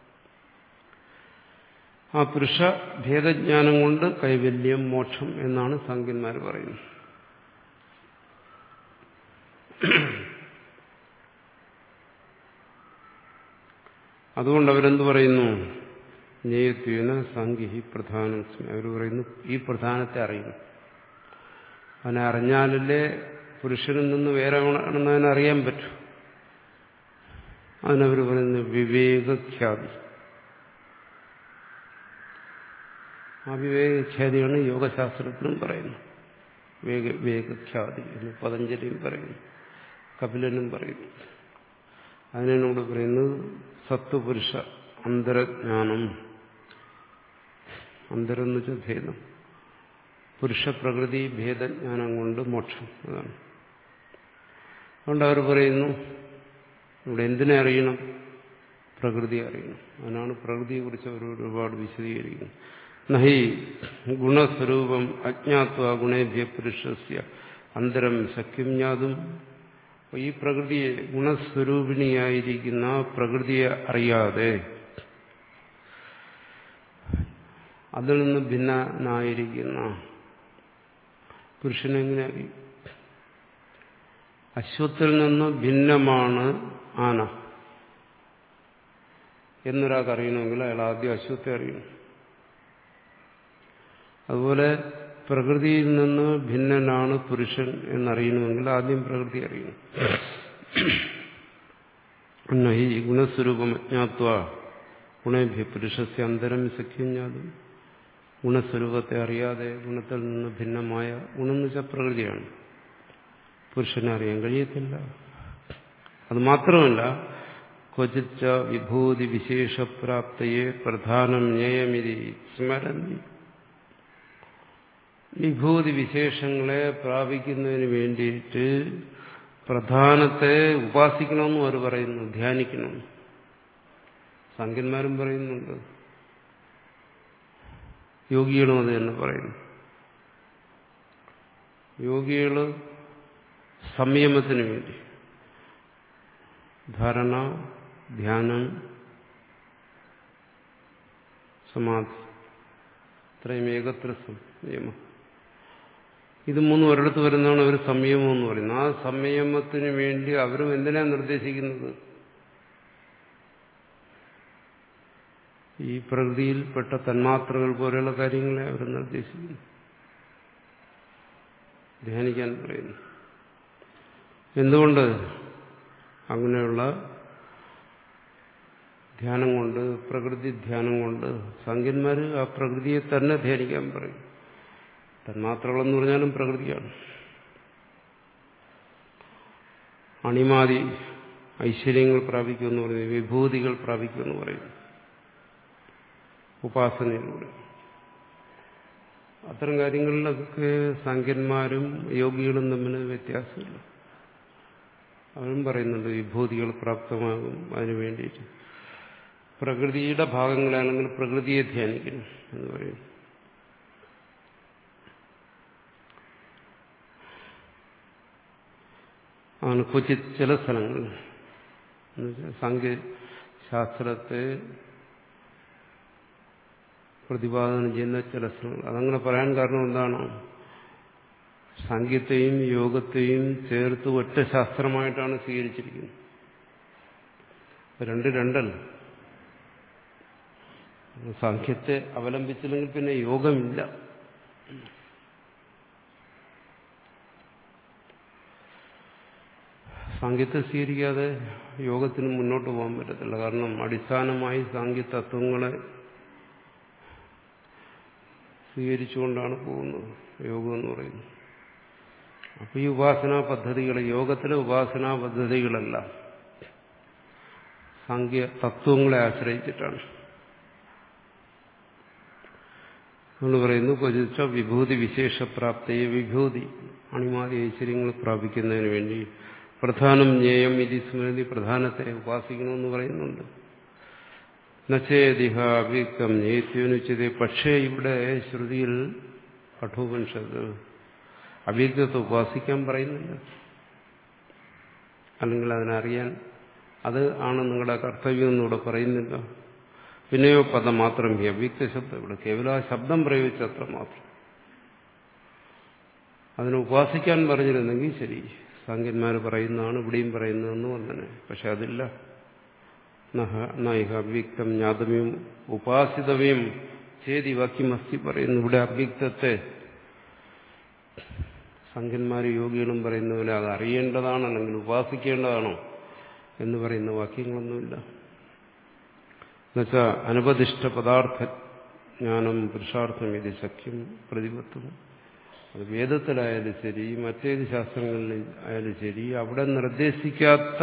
ആ പുരുഷ ഭേദജ്ഞാനം കൊണ്ട് കൈവല്യം മോക്ഷം എന്നാണ് സംഖ്യന്മാർ പറയുന്നത് അതുകൊണ്ട് അവരെന്ത് പറയുന്നു ജ്ഞേയത്വന സംഖ്യ പ്രധാനം അവർ പറയുന്നു ഈ പ്രധാനത്തെ അറിയുന്നു അവനെ അറിഞ്ഞാലല്ലേ പുരുഷനിൽ നിന്ന് വേറെ ആണെന്ന് അവനെ അറിയാൻ പറ്റും അതിനവർ പറയുന്നു വിവേകഖ്യാതി ആ വിവേകഖ്യാതിയാണ് യോഗശാസ്ത്രത്തിലും പറയുന്നത് വേഗ വിവേകഖ്യാതി എന്ന് പതഞ്ജലിയും പറയുന്നു കപിലനും പറയുന്നു അതിനോട് പറയുന്നത് സത്വപുരുഷ അന്തരജ്ഞാനം അന്തരം എന്ന് വെച്ചാൽ ഭേദം പുരുഷപ്രകൃതി ഭേദജ്ഞാനം കൊണ്ട് മോക്ഷം അതാണ് അതുകൊണ്ട് അവർ പറയുന്നു ഇവിടെ എന്തിനെ അറിയണം പ്രകൃതി അറിയണം അതിനാണ് പ്രകൃതിയെക്കുറിച്ച് അവർ ഒരുപാട് വിശദീകരിക്കുന്നത് നഹി ഗുണസ്വരൂപം അജ്ഞാത്വ ഗുണേഭ്യ പുരുഷസ്യ അന്തരം ശക്യം ജ്ഞാതും ഈ പ്രകൃതിയെ ഗുണസ്വരൂപിണിയായിരിക്കുന്ന പ്രകൃതിയെ അറിയാതെ അതിൽ നിന്ന് ഭിന്നനായിരിക്കുന്ന പുരുഷനെങ്ങനെ അറിയും അശ്വത്തിൽ നിന്ന് ഭിന്നമാണ് ആന എന്നൊരാൾക്ക് അറിയണമെങ്കിൽ അയാൾ ആദ്യം അശ്വത്തെ അറിയണം അതുപോലെ പ്രകൃതിയിൽ നിന്ന് ഭിന്നനാണ് പുരുഷൻ എന്നറിയണമെങ്കിൽ ആദ്യം പ്രകൃതി അറിയണം ഈ ഗുണസ്വരൂപം അജ്ഞാത്വ ഗുണേഭ്യ പുരുഷസ്യ അന്തരം സഖ്യജ്ഞാതും ഗുണസ്വരൂപത്തെ അറിയാതെ ഗുണത്തിൽ നിന്ന് ഭിന്നമായ ഗുണം എന്ന് വെച്ചാൽ പ്രകൃതിയാണ് പുരുഷനെ അറിയാൻ കഴിയത്തില്ല അത് മാത്രമല്ല ക്വചിച്ച വിഭൂതി വിശേഷപ്രാപ്തയെ പ്രധാനം ജ്ഞേയമിതി സ്മരന്തി വിഭൂതി വിശേഷങ്ങളെ പ്രാപിക്കുന്നതിന് വേണ്ടിയിട്ട് പ്രധാനത്തെ ഉപാസിക്കണമെന്നും അവർ പറയുന്നു ധ്യാനിക്കണം സംഖ്യന്മാരും പറയുന്നുണ്ട് യോഗികളും അത് തന്നെ പറയുന്നു യോഗികള് സംയമത്തിന് വേണ്ടി ധാരണ ധ്യാനം സമാധി ഇത്രയും ഏകത്ര സംയമം ഇത് മൂന്നും ഒരിടത്ത് വരുന്നതാണ് ഒരു സംയമം എന്ന് പറയുന്നത് ആ സംയമത്തിന് വേണ്ടി അവരും എന്തിനാ നിർദ്ദേശിക്കുന്നത് ഈ പ്രകൃതിയിൽപ്പെട്ട തന്മാത്രകൾ പോലെയുള്ള കാര്യങ്ങളെ അവർ നിർദ്ദേശിക്കുന്നു ധ്യാനിക്കാൻ പറയുന്നു എന്തുകൊണ്ട് അങ്ങനെയുള്ള ധ്യാനം കൊണ്ട് പ്രകൃതി ധ്യാനം കൊണ്ട് സംഖ്യന്മാർ ആ പ്രകൃതിയെ തന്നെ ധ്യാനിക്കാൻ പറയും തന്മാത്രകളെന്ന് പറഞ്ഞാലും പ്രകൃതിയാണ് അണിമാതി ഐശ്വര്യങ്ങൾ പ്രാപിക്കുമെന്ന് പറയുന്നു വിഭൂതികൾ പ്രാപിക്കുമെന്ന് പറയുന്നു ഉപാസനയിലൂടെ അത്തരം കാര്യങ്ങളിലൊക്കെ സാങ്കന്മാരും യോഗികളും തമ്മിൽ വ്യത്യാസമില്ല അവരും പറയുന്നുണ്ട് വിഭൂതികൾ പ്രാപ്തമാകും അതിനു വേണ്ടിയിട്ട് പ്രകൃതിയുടെ ഭാഗങ്ങളാണെങ്കിൽ പ്രകൃതിയെ ധ്യാനിക്കണം എന്ന് പറയുന്നു ആണ് ക്വചിത് ചില സ്ഥലങ്ങളിൽ സാങ്കേശാസ്ത്രത്തെ പ്രതിപാദനം ചെയ്യുന്ന ചില സ്ഥലങ്ങൾ അതങ്ങനെ പറയാൻ കാരണം എന്താണ് സാങ്കേത്യത്തെയും യോഗത്തെയും ചേർത്ത് ഒറ്റ ശാസ്ത്രമായിട്ടാണ് സ്വീകരിച്ചിരിക്കുന്നത് രണ്ട് രണ്ടല്ല സാഖ്യത്തെ അവലംബിച്ചില്ലെങ്കിൽ പിന്നെ യോഗമില്ല സാങ്കേത്യത്തെ സ്വീകരിക്കാതെ യോഗത്തിന് മുന്നോട്ട് പോകാൻ പറ്റത്തില്ല കാരണം അടിസ്ഥാനമായി സാങ്കേ തത്വങ്ങളെ സ്വീകരിച്ചുകൊണ്ടാണ് പോകുന്നത് യോഗം എന്ന് പറയുന്നത് അപ്പൊ ഈ ഉപാസനാ പദ്ധതികൾ യോഗത്തിലെ ഉപാസനാ പദ്ധതികളെല്ലാം സാങ്കേ തത്വങ്ങളെ ആശ്രയിച്ചിട്ടാണ് നമ്മൾ പറയുന്നു ക്വചിച്ച വിഭൂതി വിശേഷപ്രാപ്തയെ വിഭൂതി അണിമാതി ഐശ്വര്യങ്ങൾ പ്രാപിക്കുന്നതിന് വേണ്ടി പ്രധാനം ജ്ഞേയം ഇതി സ്മൃതി പ്രധാനത്തെ ഉപാസിക്കണമെന്ന് പറയുന്നുണ്ട് നച്ചേതിഹ അവ്യക്തം ജ്ഞേത്യോനുച്ചത് പക്ഷേ ഇവിടെ ശ്രുതിയിൽ കഠോപനിഷത്ത് അവ്യക്തത്തെ ഉപാസിക്കാൻ പറയുന്നില്ല അല്ലെങ്കിൽ അതിനറിയാൻ അത് ആണ് നിങ്ങളുടെ കർത്തവ്യം എന്നിവിടെ പറയുന്നില്ല പിന്നെയോ പദം മാത്രം ഈ അവ്യക്ത ശബ്ദം ഇവിടെ കേവലം ആ ശബ്ദം പ്രയോഗിച്ചത്ര മാത്രം അതിനെ ഉപാസിക്കാൻ പറഞ്ഞിരുന്നെങ്കിൽ ശരി സാങ്കന്മാർ പറയുന്നതാണ് ഇവിടെയും പറയുന്നതെന്ന് വന്നനെ പക്ഷെ അതില്ല നൈഹ അവ്യക്തം ജ്ഞാതവ്യം ഉപാസിതവ്യം ചേതി വാക്യമസ്തി പറയുന്നു ഇവിടെ അവ്യക്തത്തെ സംഖ്യന്മാർ യോഗികളും പറയുന്ന പോലെ അത് അറിയേണ്ടതാണ് അല്ലെങ്കിൽ ഉപാസിക്കേണ്ടതാണോ എന്ന് പറയുന്ന വാക്യങ്ങളൊന്നുമില്ല എന്നുവെച്ചാൽ അനപതിഷ്ഠ പദാർത്ഥ ജ്ഞാനം പുരുഷാർത്ഥം ഇത് ശക്യം പ്രതിപത്തും അത് വേദത്തിലായാലും ശരി മറ്റേത് ശാസ്ത്രങ്ങളിൽ ആയാലും ശരി അവിടെ നിർദ്ദേശിക്കാത്ത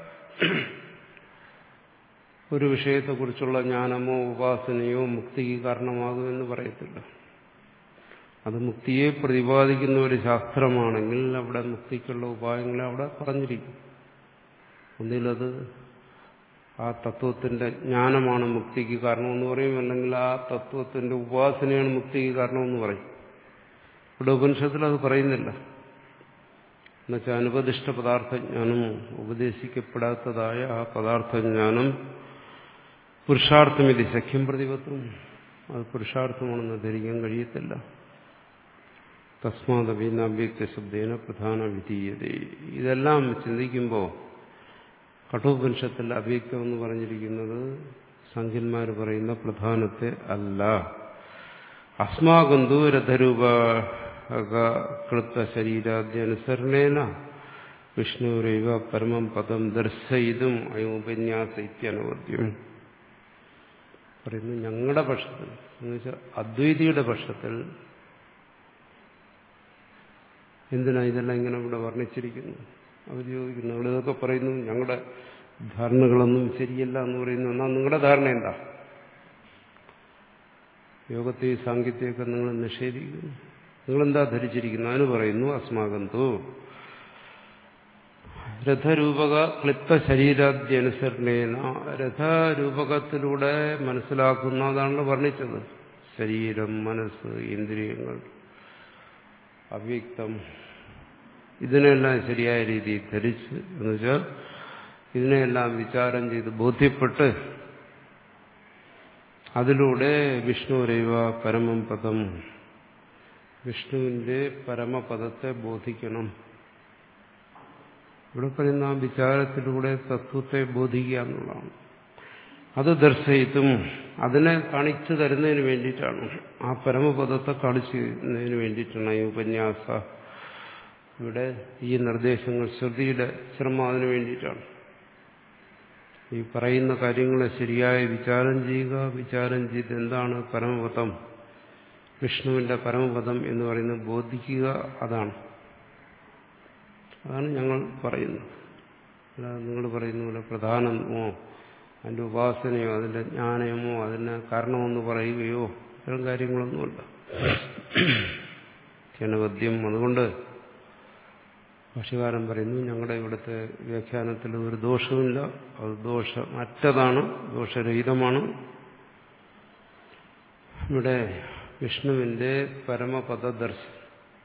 ഒരു വിഷയത്തെക്കുറിച്ചുള്ള ജ്ഞാനമോ ഉപാസനയോ മുക്തിക്ക് കാരണമാകുമെന്ന് പറയത്തില്ല അത് മുക്തിയെ പ്രതിപാദിക്കുന്ന ഒരു ശാസ്ത്രമാണെങ്കിൽ അവിടെ മുക്തിക്കുള്ള ഉപായങ്ങളെ അവിടെ പറഞ്ഞിരിക്കും ഒന്നിലത് ആ തത്വത്തിന്റെ ജ്ഞാനമാണ് മുക്തിക്ക് കാരണമെന്ന് പറയും അല്ലെങ്കിൽ ആ തത്വത്തിന്റെ ഉപാസനയാണ് മുക്തിക്ക് കാരണമെന്ന് പറയും ഇവിടെ ഉപനിഷത്തിൽ അത് പറയുന്നില്ല എന്നുവെച്ചാൽ അനുപദിഷ്ട പദാർത്ഥജ്ഞാനം ഉപദേശിക്കപ്പെടാത്തതായ ആ പദാർത്ഥജ്ഞാനം പുരുഷാർത്ഥം ഇത് സഖ്യം പ്രതിപത്തും അത് പുരുഷാർത്ഥമാണെന്ന് ധരിക്കാൻ കഴിയത്തില്ല തസ്മാദവ്യക്ത ശബ്ദേന പ്രധാന വിധീയത ഇതെല്ലാം ചിന്തിക്കുമ്പോൾ കഠോപനിഷത്തിൽ അവ്യക്തം എന്ന് പറഞ്ഞിരിക്കുന്നത് സംഖ്യന്മാർ പറയുന്ന പ്രധാനത്തെ അല്ല അസ്മാകന്തു രഥരൂപ കൃത്ത ശരീരാദ്യനുസരണേന വിഷ്ണുരൈവ പരമം പദം ദർശയിതും അയോപന്യാസ ഇത്യനവദ്യം പറയുന്നു ഞങ്ങളുടെ പക്ഷത്തിൽ എന്നുവെച്ചാൽ അദ്വൈതിയുടെ പക്ഷത്തിൽ എന്തിനാ ഇതെല്ലാം ഇങ്ങനെ ഇവിടെ വർണ്ണിച്ചിരിക്കുന്നു അവർ ചോദിക്കുന്നു അവിടെ ഇതൊക്കെ പറയുന്നു ഞങ്ങളുടെ ധാരണകളൊന്നും ശരിയല്ല എന്ന് പറയുന്നു എന്നാൽ നിങ്ങളുടെ ധാരണ എന്താ യോഗത്തെയും സാങ്കത്യയൊക്കെ നിങ്ങൾ നിഷേധിക്കുന്നു നിങ്ങളെന്താ ധരിച്ചിരിക്കുന്നു അതിന് പറയുന്നു അസ്മാകന്തു രഥരൂപക ക്ലിപ്ത ശരീരാദ്യനുസരണേന രഥരൂപകത്തിലൂടെ മനസ്സിലാക്കുന്നതാണല്ലോ വർണ്ണിച്ചത് ശരീരം മനസ്സ് ഇന്ദ്രിയങ്ങൾ അവ്യക്തം ഇതിനെല്ലാം ശരിയായ രീതിയിൽ ധരിച്ച് എന്നുവെച്ചാൽ ഇതിനെല്ലാം വിചാരം ചെയ്ത് ബോധ്യപ്പെട്ട് അതിലൂടെ വിഷ്ണുരൈവ പരമം പദം വിഷ്ണുവിന്റെ പരമപദത്തെ ബോധിക്കണം ഇവിടെ പറയുന്ന ആ വിചാരത്തിലൂടെ തത്വത്തെ ബോധിക്കുക എന്നുള്ളതാണ് അത് ദർശയിത്തും അതിനെ കാണിച്ചു തരുന്നതിന് വേണ്ടിയിട്ടാണ് ആ പരമപദത്തെ കാണിച്ചു തരുന്നതിന് വേണ്ടിയിട്ടാണ് ഈ ഉപന്യാസ ഇവിടെ ഈ നിർദ്ദേശങ്ങൾ ശ്രുതിയുടെ ശ്രമം അതിനു വേണ്ടിയിട്ടാണ് ഈ പറയുന്ന കാര്യങ്ങളെ ശരിയായി വിചാരം ചെയ്യുക വിചാരം ചെയ്ത് എന്താണ് പരമപദം വിഷ്ണുവിന്റെ പരമപദം എന്ന് പറയുന്നത് ബോധിക്കുക അതാണ് അതാണ് ഞങ്ങൾ പറയുന്നത് അല്ലാതെ നിങ്ങൾ പറയുന്ന പോലെ പ്രധാനമോ അതിന്റെ ഉപാസനയോ അതിന്റെ ജ്ഞാനമോ അതിന് കാരണമെന്ന് പറയുകയോ ഇത്തരം കാര്യങ്ങളൊന്നുമല്ല ജനപദ്യം അതുകൊണ്ട് ഭാഷകാരൻ പറയുന്നു ഞങ്ങളുടെ ഇവിടുത്തെ വ്യാഖ്യാനത്തിൽ ഒരു ദോഷവുമില്ല അത് ദോഷമറ്റതാണ് ദോഷരഹിതമാണ് ഇവിടെ വിഷ്ണുവിന്റെ പരമപദദർശനം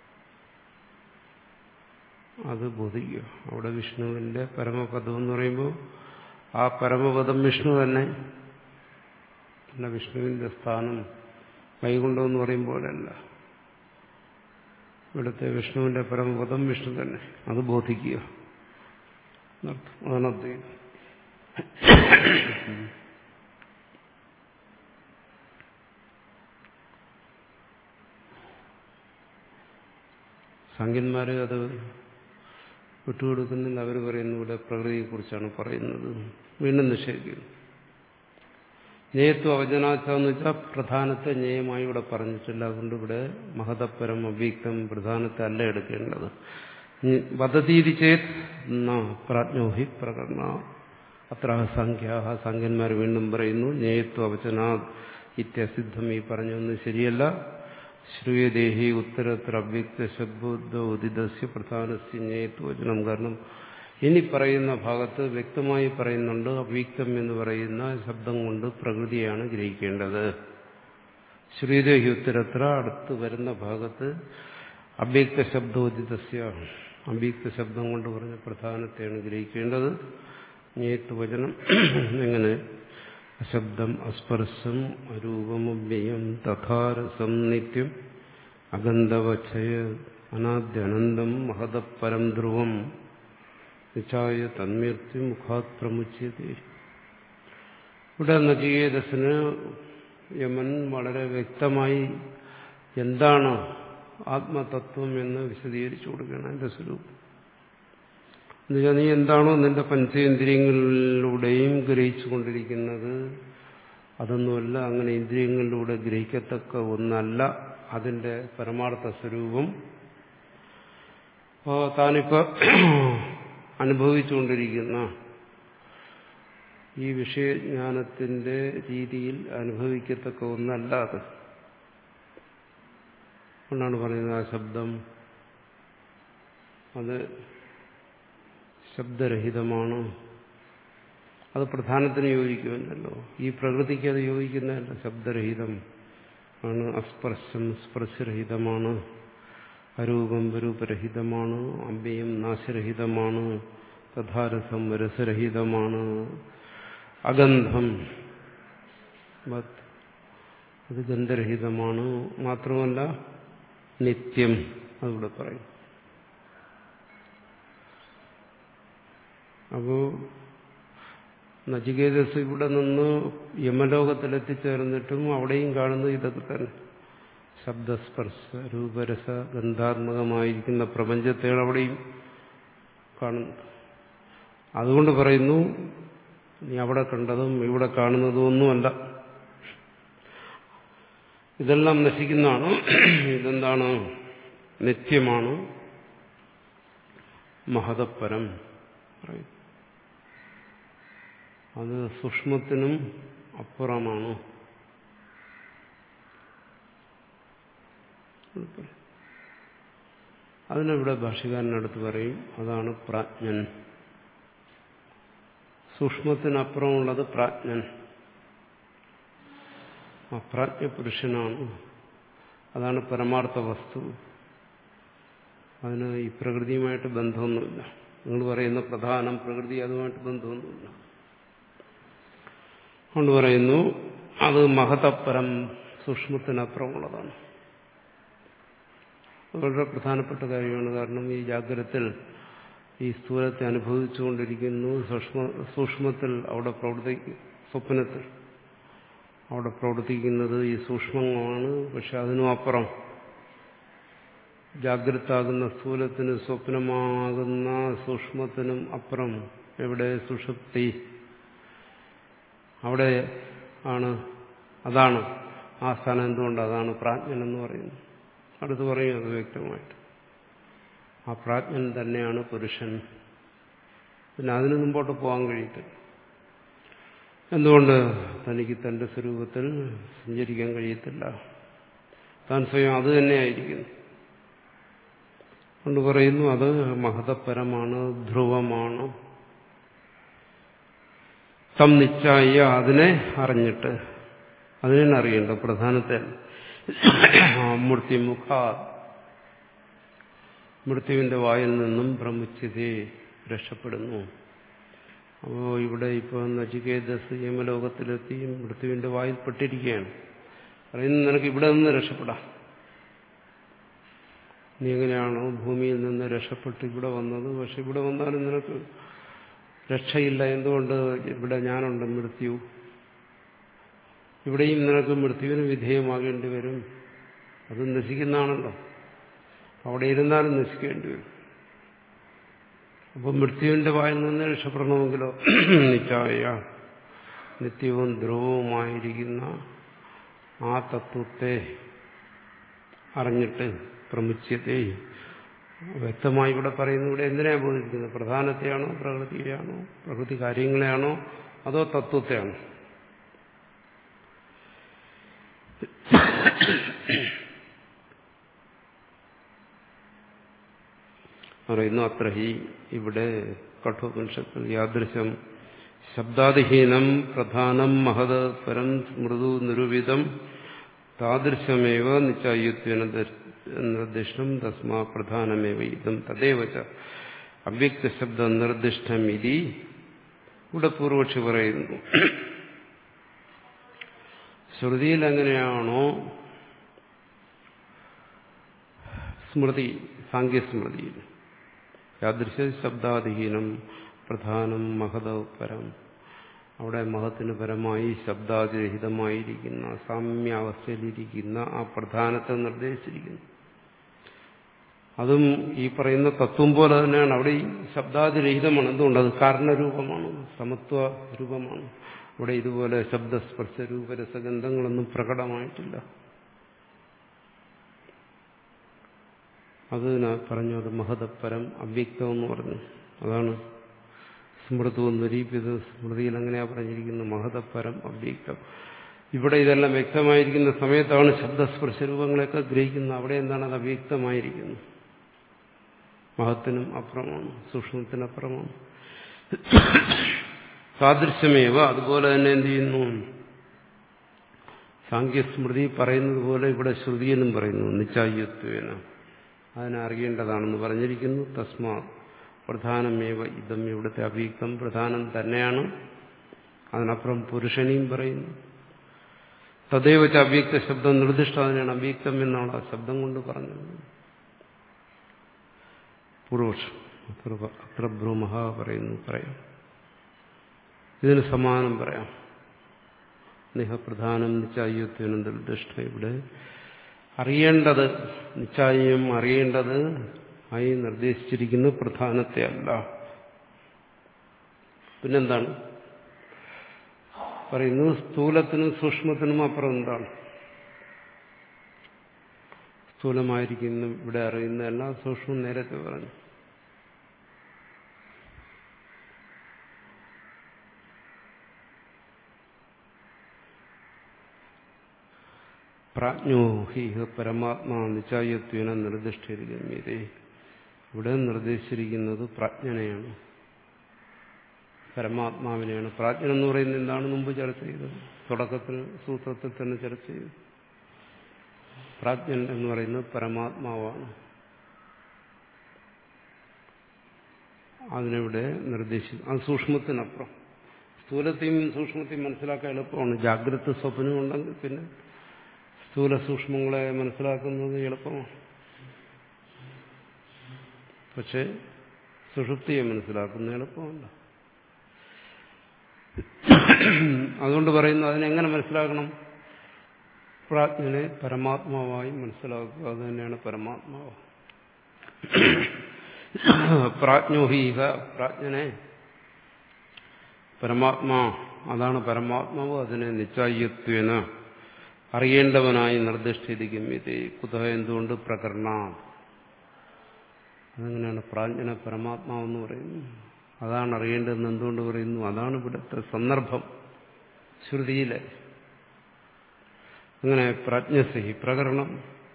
അത് ബോധിക്കുക അവിടെ വിഷ്ണുവിന്റെ പരമപദം എന്ന് പറയുമ്പോൾ ആ പരമപദം വിഷ്ണു തന്നെ അല്ല വിഷ്ണുവിന്റെ സ്ഥാനം വൈകുണ്ഠം എന്ന് പറയുമ്പോഴല്ല ഇവിടുത്തെ വിഷ്ണുവിന്റെ പരമപദം വിഷ്ണു തന്നെ അത് ബോധിക്കുക അതാണ് അദ്വൈതം സംഖ്യന്മാർ അത് വിട്ടുകൊടുക്കുന്നില്ല അവർ പറയുന്നു ഇവിടെ പ്രകൃതിയെക്കുറിച്ചാണ് പറയുന്നത് വീണ്ടും നിഷേധിക്കുന്നു ജ്ഞേയത്വം അവജനാച്ചാന്ന് വെച്ചാൽ പ്രധാനത്തെ ജ്ഞേയമായി ഇവിടെ പറഞ്ഞിട്ടില്ല അതുകൊണ്ട് ഇവിടെ മഹതപരം അവ്യക്തം പ്രധാനത്തെ അല്ല എടുക്കേണ്ടത് വദതീതി ചേത് പ്രാജ്ഞോഹി പ്രകടന അത്ര സംഖ്യ സംഖ്യന്മാർ വീണ്ടും പറയുന്നു ജ്ഞേയത്വ അവചനാ ഇത്യസിദ്ധം ഈ പറഞ്ഞൊന്നും ശരിയല്ല ശ്രൂയദേഹി ഉത്തരത്ര അവ്യക്ത ശബ്ദോദിതസ്യ പ്രധാനസ്യ ജ്ഞേയത്വചനം കാരണം ഇനി പറയുന്ന ഭാഗത്ത് വ്യക്തമായി പറയുന്നുണ്ട് അവ്യക്തം എന്ന് പറയുന്ന ശബ്ദം കൊണ്ട് പ്രകൃതിയാണ് ഗ്രഹിക്കേണ്ടത് ശ്രീദേഹി ഉത്തരത്ര അടുത്ത് വരുന്ന ഭാഗത്ത് അവ്യക്ത ശബ്ദോദിതസ്യ അവ്യക്ത ശബ്ദം കൊണ്ട് പറഞ്ഞ പ്രധാനത്തെയാണ് ഗ്രഹിക്കേണ്ടത് ജ്ഞേത്വചനം എങ്ങനെ അശബ്ദം അസ്പർശം അരൂപമവ്യയം തഥാരസം നിത്യം അഗന്ധവക്ഷയ അനാദ്യനന്തം മഹതപരം ധ്രുവം നിച്ചായ തന്മൃത്യു മുഖാത് പ്രമുച്യത ഇവിടെ നചികേതസിന് യമൻ വളരെ വ്യക്തമായി എന്താണ് ആത്മതത്വം എന്ന് വിശദീകരിച്ചു കൊടുക്കുകയാണ് എന്റെ സ്വരൂപം എന്നുവെച്ചാൽ നീ എന്താണോ നിന്റെ പഞ്ചേന്ദ്രിയങ്ങളിലൂടെയും ഗ്രഹിച്ചുകൊണ്ടിരിക്കുന്നത് അതൊന്നുമല്ല അങ്ങനെ ഇന്ദ്രിയങ്ങളിലൂടെ ഗ്രഹിക്കത്തക്ക ഒന്നല്ല അതിന്റെ പരമാർത്ഥ സ്വരൂപം അപ്പോൾ താനിപ്പോൾ അനുഭവിച്ചുകൊണ്ടിരിക്കുന്ന ഈ വിഷയജ്ഞാനത്തിന്റെ രീതിയിൽ അനുഭവിക്കത്തക്ക ഒന്നല്ല അത് കൊണ്ടാണ് പറയുന്നത് ആ ശബ്ദം അത് ശബ്ദരഹിതമാണ് അത് പ്രധാനത്തിന് യോജിക്കുമല്ലോ ഈ പ്രകൃതിക്ക് അത് യോജിക്കുന്നതല്ല ശബ്ദരഹിതം ആണ് അസ്പർശം സ്പർശരഹിതമാണ് അരൂപം രൂപരഹിതമാണ് അമ്പയം നാശരഹിതമാണ് തഥാരസം രസരഹിതമാണ് അഗന്ധം അത് ഗന്ധരഹിതമാണ് മാത്രമല്ല നിത്യം അതിവിടെ പറയും അപ്പോ നചികേതസ് ഇവിടെ നിന്ന് യമലോകത്തിലെത്തിച്ചേർന്നിട്ടും അവിടെയും കാണുന്നത് ഇതൊക്കെ തന്നെ ശബ്ദസ്പർശ രൂപരസ ഗന്ധാത്മകമായിരിക്കുന്ന പ്രപഞ്ചത്തെയാണ് അവിടെയും കാണുന്നത് അതുകൊണ്ട് പറയുന്നു നീ അവിടെ കണ്ടതും ഇവിടെ കാണുന്നതും ഒന്നുമല്ല ഇതെല്ലാം നശിക്കുന്നതാണ് ഇതെന്താണ് നിത്യമാണ് മഹതപ്പരം പറയുന്നു അത് സൂക്ഷ്മത്തിനും അപ്പുറമാണ് അതിനിവിടെ ഭാഷകാരനടുത്ത് പറയും അതാണ് പ്രാജ്ഞൻ സൂക്ഷ്മത്തിനപ്പുറമുള്ളത് പ്രാജ്ഞൻ ആ പ്രാജ്ഞ പുരുഷനാണ് അതാണ് പരമാർത്ഥ വസ്തു അതിന് ഈ പ്രകൃതിയുമായിട്ട് ബന്ധമൊന്നുമില്ല നിങ്ങൾ പറയുന്ന പ്രധാനം പ്രകൃതി അതുമായിട്ട് ബന്ധമൊന്നുമില്ല അതുകൊണ്ട് പറയുന്നു അത് മഹതപ്പരം സൂക്ഷ്മത്തിനപ്പുറമുള്ളതാണ് വളരെ പ്രധാനപ്പെട്ട കാര്യമാണ് കാരണം ഈ ജാഗ്രത്തിൽ ഈ സ്ഥൂലത്തെ അനുഭവിച്ചുകൊണ്ടിരിക്കുന്നു സൂക്ഷ്മ സൂക്ഷ്മത്തിൽ അവിടെ പ്രവർത്തി സ്വപ്നത്തിൽ അവിടെ പ്രവർത്തിക്കുന്നത് ഈ സൂക്ഷ്മമാണ് പക്ഷെ അതിനും അപ്പുറം ജാഗ്രതാകുന്ന സ്ഥൂലത്തിന് സ്വപ്നമാകുന്ന സൂക്ഷ്മത്തിനും അപ്പുറം എവിടെ സുഷുപ്തി അവിടെ ആണ് അതാണ് ആ സ്ഥാനം എന്തുകൊണ്ട് അതാണ് പ്രാജ്ഞൻ എന്ന് പറയുന്നത് അടുത്ത് പറയും അത് വ്യക്തമായിട്ട് ആ പ്രാജ്ഞൻ തന്നെയാണ് പുരുഷൻ പിന്നെ അതിന് മുമ്പോട്ട് പോകാൻ കഴിയത്തില്ല എന്തുകൊണ്ട് തനിക്ക് തന്റെ സ്വരൂപത്തിൽ സഞ്ചരിക്കാൻ കഴിയത്തില്ല താൻ സ്വയം അത് തന്നെയായിരിക്കുന്നു കൊണ്ട് പറയുന്നു അത് മഹതപരമാണ് ധ്രുവമാണ് തം നിശ്ചായ അതിനെ അറിഞ്ഞിട്ട് അതിനെ അറിയേണ്ട പ്രധാനത്തെ മൃത്യുമുഖ മൃത്യുവിന്റെ വായിൽ നിന്നും ഭ്രമിച്ചതേ രക്ഷപ്പെടുന്നു അപ്പോ ഇവിടെ ഇപ്പോൾ നചികേതസ് യമലോകത്തിലെത്തി മൃത്യുവിന്റെ വായിൽ പെട്ടിരിക്കുകയാണ് പറയുന്നു നിനക്ക് ഇവിടെ നിന്ന് രക്ഷപ്പെടാം നീ എങ്ങനെയാണോ ഭൂമിയിൽ നിന്ന് രക്ഷപ്പെട്ട് ഇവിടെ വന്നത് പക്ഷെ ഇവിടെ വന്നാലും നിനക്ക് രക്ഷയില്ല എന്തുകൊണ്ട് ഇവിടെ ഞാനുണ്ട് മൃത്യു ഇവിടെയും നിനക്ക് മൃത്യുവിന് വിധേയമാകേണ്ടി വരും അത് നശിക്കുന്നതാണല്ലോ അവിടെ ഇരുന്നാലും നശിക്കേണ്ടി വരും അപ്പം മൃത്യുവിന്റെ വായിൽ നിന്ന് രക്ഷപ്പെടണമെങ്കിലോ നിശ്ചായ നിത്യവും ധ്രുവവുമായിരിക്കുന്ന ആ തത്വത്തെ അറിഞ്ഞിട്ട് പ്രമുച്യത്തെ വ്യക്തമായി ഇവിടെ പറയുന്നു ഇവിടെ എന്തിനാണ് ബോധിപ്പിക്കുന്നത് പ്രധാനത്തെയാണോ പ്രകൃതിയെയാണോ പ്രകൃതി കാര്യങ്ങളെയാണോ അതോ തത്വത്തെയാണോ പറയുന്നു അത്ര ഹി ഇവിടെ കഠോപനിഷത്തിൽ യാദൃശം ശബ്ദാതിഹീനം പ്രധാനം മഹത് പരം മൃദു നിരൂപിതം താദൃശമേവ നിശ്ചായുത്വന നിർദ്ദിഷ്ടം തസ്മാ പ്രധാനമേവ ഇതം തദേവ അവ്യക്തശബ്ദ നിർദ്ദിഷ്ടം ഇതി ഇവിടെ പൂർവക്ഷി പറയുന്നു ശ്രുതിയിൽ എങ്ങനെയാണോ സ്മൃതി സാങ്കേസ്മൃതിയിൽ യാദൃശ ശബ്ദാധീനം പ്രധാനം മഹത പരം അവിടെ മഹത്തിന് പരമായി ശബ്ദാതിരഹിതമായിരിക്കുന്ന സാമ്യാവസ്ഥയിലിരിക്കുന്ന ആ പ്രധാനത്തെ നിർദ്ദേശിച്ചിരിക്കുന്നു അതും ഈ പറയുന്ന തത്വം പോലെ തന്നെയാണ് അവിടെ ഈ ശബ്ദാതിരഹിതമാണ് എന്തുകൊണ്ട് അത് കാരണരൂപമാണ് സമത്വ രൂപമാണ് അവിടെ ഇതുപോലെ ശബ്ദസ്പർശ രൂപരസഗന്ധങ്ങളൊന്നും പ്രകടമായിട്ടില്ല അത് പറഞ്ഞു അത് മഹതപ്പരം അവ്യക്തം എന്ന് പറഞ്ഞു അതാണ് സ്മൃതവും നിരീപിത സ്മൃതിയിൽ അങ്ങനെയാ പറഞ്ഞിരിക്കുന്നത് മഹതപ്പരം അവ്യക്തം ഇവിടെ ഇതെല്ലാം വ്യക്തമായിരിക്കുന്ന സമയത്താണ് ശബ്ദസ്പർശ രൂപങ്ങളെയൊക്കെ ഗ്രഹിക്കുന്നത് അവിടെ എന്താണ് അത് അവ്യക്തമായിരിക്കുന്നത് മഹത്തിനും അപ്പുറമാണ് സൂക്ഷ്മത്തിനപ്പുറമാണ് സാദൃശ്യമേവ അതുപോലെ തന്നെ എന്ത് ചെയ്യുന്നു സാങ്കേസ്മൃതി പറയുന്നത് പോലെ ഇവിടെ ശ്രുതിയിലും പറയുന്നു നിശ്ചായ്യത്വേന അതിനെ അറിയേണ്ടതാണെന്ന് പറഞ്ഞിരിക്കുന്നു തസ്മാ പ്രധാനമേവ ഇതം ഇവിടുത്തെ അവ്യക്തം പ്രധാനം തന്നെയാണ് അതിനപ്പുറം പുരുഷനെയും പറയുന്നു തദൈവ ച അവ്യക്ത ശബ്ദം നിർദ്ദിഷ്ട അതിനാണ് അവ്യക്തം എന്നാണ് ആ ശബ്ദം കൊണ്ട് പറഞ്ഞത് പൂർവക്ഷം അത്ര ബ്രഹ്മ പറയുന്നു പറയാം ഇതിന് സമാനം പറയാം നിഹപ്രധാനം നിശ്ചായ്യത്വന നിർദ്ദിഷ്ട ഇവിടെ അറിയേണ്ടത് നിശ്ചായം അറിയേണ്ടത് ആയി നിർദ്ദേശിച്ചിരിക്കുന്ന പ്രധാനത്തെ അല്ല പിന്നെന്താണ് പറയുന്നു സ്ഥൂലത്തിനും സൂക്ഷ്മത്തിനും അപ്പുറം എന്താണ് സ്ഥൂലമായിരിക്കുന്ന ഇവിടെ അറിയുന്നതല്ല സൂക്ഷ്മം നേരത്തെ പറഞ്ഞു പ്രാജ്ഞോ ഹീഹ പരമാത്മാ നിശ്ചായത്വേന നിർദ്ദിഷ്ടിരിക്കുന്നതേ ഇവിടെ നിർദ്ദേശിച്ചിരിക്കുന്നത് പ്രാജ്ഞനെയാണ് പരമാത്മാവിനെയാണ് പ്രാജ്ഞൻ എന്ന് പറയുന്നത് എന്താണ് മുമ്പ് ചർച്ച ചെയ്തത് തുടക്കത്തിൽ സൂത്രത്തിൽ തന്നെ ചർച്ച ചെയ്തു പ്രാജ്ഞൻ എന്ന് പറയുന്നത് പരമാത്മാവാണ് അതിനെവിടെ നിർദ്ദേശിക്കും അത് സൂക്ഷ്മത്തിനപ്പുറം സ്ഥൂലത്തെയും സൂക്ഷ്മത്തെയും മനസ്സിലാക്കാൻ എളുപ്പമാണ് ജാഗ്രത സ്വപ്നം ഉണ്ടെങ്കിൽ പിന്നെ സ്ഥൂല സൂക്ഷ്മങ്ങളെ മനസ്സിലാക്കുന്നത് എളുപ്പമാണ് പക്ഷെ സുഷുപ്തിയെ മനസ്സിലാക്കുന്ന എളുപ്പമല്ല അതുകൊണ്ട് പറയുന്നു അതിനെങ്ങനെ മനസ്സിലാക്കണം പ്രാജ്ഞനെ പരമാത്മാവായി മനസ്സിലാക്കുക അത് തന്നെയാണ് പരമാത്മാവ് പ്രാജ്ഞോഹീഹ പ്രാജ്ഞനെ പരമാത്മാ അതാണ് പരമാത്മാവ് അതിനെ നിശ്ചായ്യത്വേന അറിയേണ്ടവനായി നിർദ്ദിഷ്ടിരിക്കും ഇത് കുത എന്തുകൊണ്ട് പ്രകരണ അതങ്ങനെയാണ് പ്രാജ്ഞന പരമാത്മാവെന്ന് പറയുന്നു അതാണ് അറിയേണ്ടതെന്ന് എന്തുകൊണ്ട് പറയുന്നു അതാണ് ഇവിടുത്തെ സന്ദർഭം ശ്രുതിയിലെ അങ്ങനെ പ്രാജ്ഞസഹി പ്രകരണം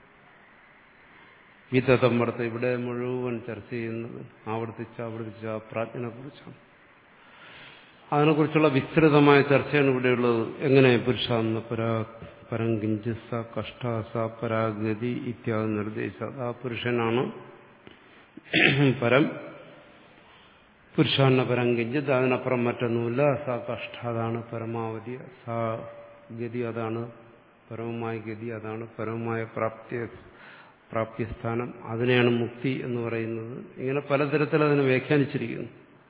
വിതതം വർത്ത ഇവിടെ മുഴുവൻ ചർച്ച ചെയ്യുന്നത് ആവർത്തിച്ച ആവർത്തിച്ച പ്രാജ്ഞനെ കുറിച്ചാണ് അതിനെക്കുറിച്ചുള്ള വിസ്തൃതമായ ചർച്ചയാണ് ഇവിടെയുള്ളത് എങ്ങനെ പുരുഷാന്ന പരാ പരം കിഞ്ച സ കഷ്ട സ പരാഗതി ഇത്യാദി നിർദ്ദേശ ആ പുരുഷനാണ് പരം പുരുഷാന്ന പരം കിഞ്ചിത് അതിനപ്പുറം മറ്റൊന്നുമില്ല സ കഷ്ട അതാണ് പരമാവധി സ ഗതി അതാണ് പരമമായ ഗതി അതാണ് പരമമായ പ്രാപ്തി പ്രാപ്തിസ്ഥാനം അതിനെയാണ് മുക്തി എന്ന് പറയുന്നത് ഇങ്ങനെ പലതരത്തിൽ അതിനെ വ്യാഖ്യാനിച്ചിരിക്കുന്നു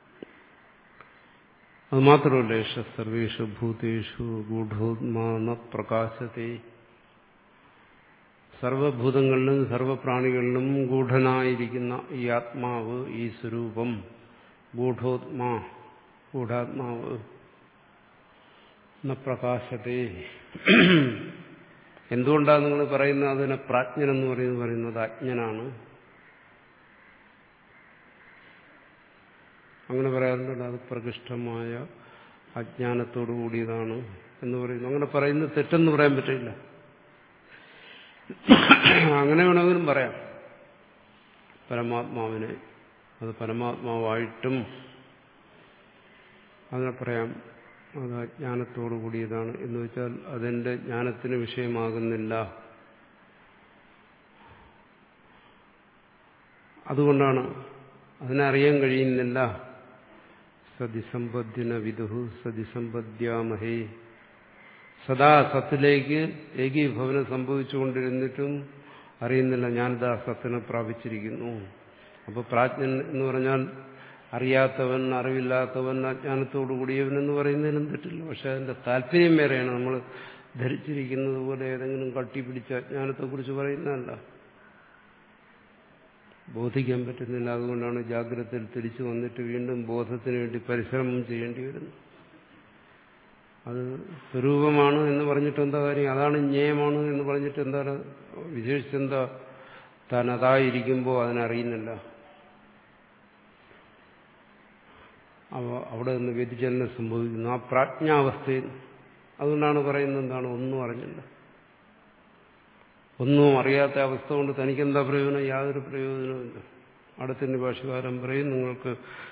അത് മാത്രമല്ല യേശ സർവേഷു ഭൂതേഷു ഗൂഢോത്മാന പ്രകാശത്തെ സ സർവഭൂതങ്ങളിലും സർവപ്രാണികളിലും ഗൂഢനായിരിക്കുന്ന ഈ ആത്മാവ് ഈ സ്വരൂപം ഗൂഢോത്മാ ഗൂഢാത്മാവ് പ്രകാശത്തെ എന്തുകൊണ്ടാണ് നിങ്ങൾ പറയുന്നത് അതിനെ പ്രാജ്ഞൻ എന്ന് പറയുന്നത് പറയുന്നത് അജ്ഞനാണ് അങ്ങനെ പറയാറുണ്ട് അത് പ്രകൃഷ്ടമായ അജ്ഞാനത്തോടു കൂടിയതാണ് എന്ന് പറയുന്നു അങ്ങനെ പറയുന്നത് തെറ്റെന്ന് പറയാൻ പറ്റില്ല അങ്ങനെ വേണമെങ്കിലും പറയാം പരമാത്മാവിനെ അത് പരമാത്മാവായിട്ടും അതിനെ പറയാം അത് അജ്ഞാനത്തോടു കൂടിയതാണ് എന്ന് വെച്ചാൽ അതിന്റെ ജ്ഞാനത്തിന് വിഷയമാകുന്നില്ല അതുകൊണ്ടാണ് അതിനറിയാൻ കഴിയുന്നില്ല സതിസമ്പദ്യന വിദുഹു സതിസമ്പദ്യാമഹേ സദാ സത്തിലേക്ക് ഏകീഭവനം സംഭവിച്ചുകൊണ്ടിരുന്നിട്ടും അറിയുന്നില്ല ഞാനിതാ സത്തിനെ പ്രാപിച്ചിരിക്കുന്നു അപ്പോൾ പ്രാജ്ഞൻ എന്ന് പറഞ്ഞാൽ അറിയാത്തവൻ അറിവില്ലാത്തവൻ അജ്ഞാനത്തോടു കൂടിയവൻ എന്ന് പറയുന്നതിനും തെറ്റില്ല പക്ഷെ അതിന്റെ താല്പര്യം വേറെയാണ് നമ്മൾ ധരിച്ചിരിക്കുന്നത് പോലെ ഏതെങ്കിലും കട്ടിപ്പിടിച്ച അജ്ഞാനത്തെക്കുറിച്ച് പറയുന്നതല്ല ബോധിക്കാൻ പറ്റുന്നില്ല അതുകൊണ്ടാണ് ജാഗ്രതയിൽ തിരിച്ചു വന്നിട്ട് വീണ്ടും ബോധത്തിന് വേണ്ടി പരിശ്രമം ചെയ്യേണ്ടി വരുന്നത് അത് സ്വരൂപമാണ് എന്ന് പറഞ്ഞിട്ട് എന്താ കാര്യം അതാണ് ജ്ഞേയമാണ് എന്ന് പറഞ്ഞിട്ട് എന്താണ് വിശേഷിച്ചെന്താ താൻ അതായിരിക്കുമ്പോൾ അതിനറിയുന്നില്ല അവ അവിടെ നിന്ന് വ്യതിചലനം സംഭവിക്കുന്നു ആ പ്രാജ്ഞാവസ്ഥയിൽ അതുകൊണ്ടാണ് പറയുന്നത് എന്താണ് ഒന്നും അറിഞ്ഞില്ല ഒന്നും അറിയാത്ത അവസ്ഥ കൊണ്ട് തനിക്കെന്താ പ്രയോജനം യാതൊരു പ്രയോജനവുമില്ല അടുത്തിന്റെ ഭാഷകാരൻ പറയും നിങ്ങൾക്ക്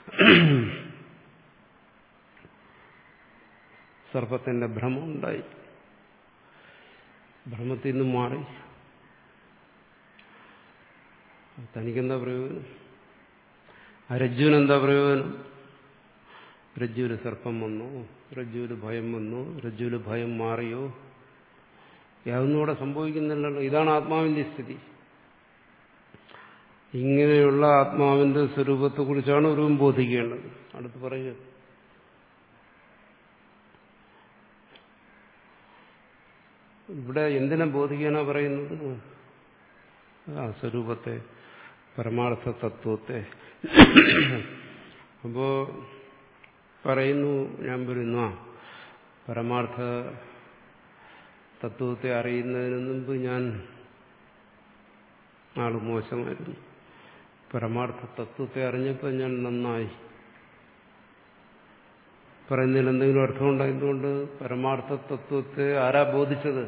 സർപ്പത്തിന്റെ ഭ്രമം ഉണ്ടായി ഭ്രമത്തിൽ നിന്ന് മാറി തനിക്കെന്താ പ്രയോജനം ആ രജ്ജുവിനെന്താ പ്രയോജനം രജ്ജുവിൽ സർപ്പം വന്നു രജ്ജുവിൽ ഭയം വന്നു രജ്ജുവിൽ ഭയം മാറിയോ യാതൊന്നും ഇവിടെ സംഭവിക്കുന്നില്ലല്ലോ ഇതാണ് ആത്മാവിന്റെ സ്ഥിതി ഇങ്ങനെയുള്ള ആത്മാവിന്റെ സ്വരൂപത്തെക്കുറിച്ചാണ് ഒരുവും ബോധിക്കേണ്ടത് അടുത്ത് പറയുക ഇവിടെ എന്തിനെ ബോധിക്കാനാ പറയുന്നത് ആ സ്വരൂപത്തെ പരമാർത്ഥ തത്വത്തെ അപ്പോ പറയുന്നു ഞാൻ പറയുന്നു ആ പരമാർത്ഥ തത്വത്തെ അറിയുന്നതിന് മുമ്പ് ഞാൻ ആള് മോശമായിരുന്നു പരമാർത്ഥ തത്വത്തെ അറിഞ്ഞപ്പോൾ ഞാൻ നന്നായി പറയുന്നതിൽ എന്തെങ്കിലും അർത്ഥമുണ്ടോ എന്തുകൊണ്ട് പരമാർത്ഥ തത്വത്തെ ആരാ ബോധിച്ചത്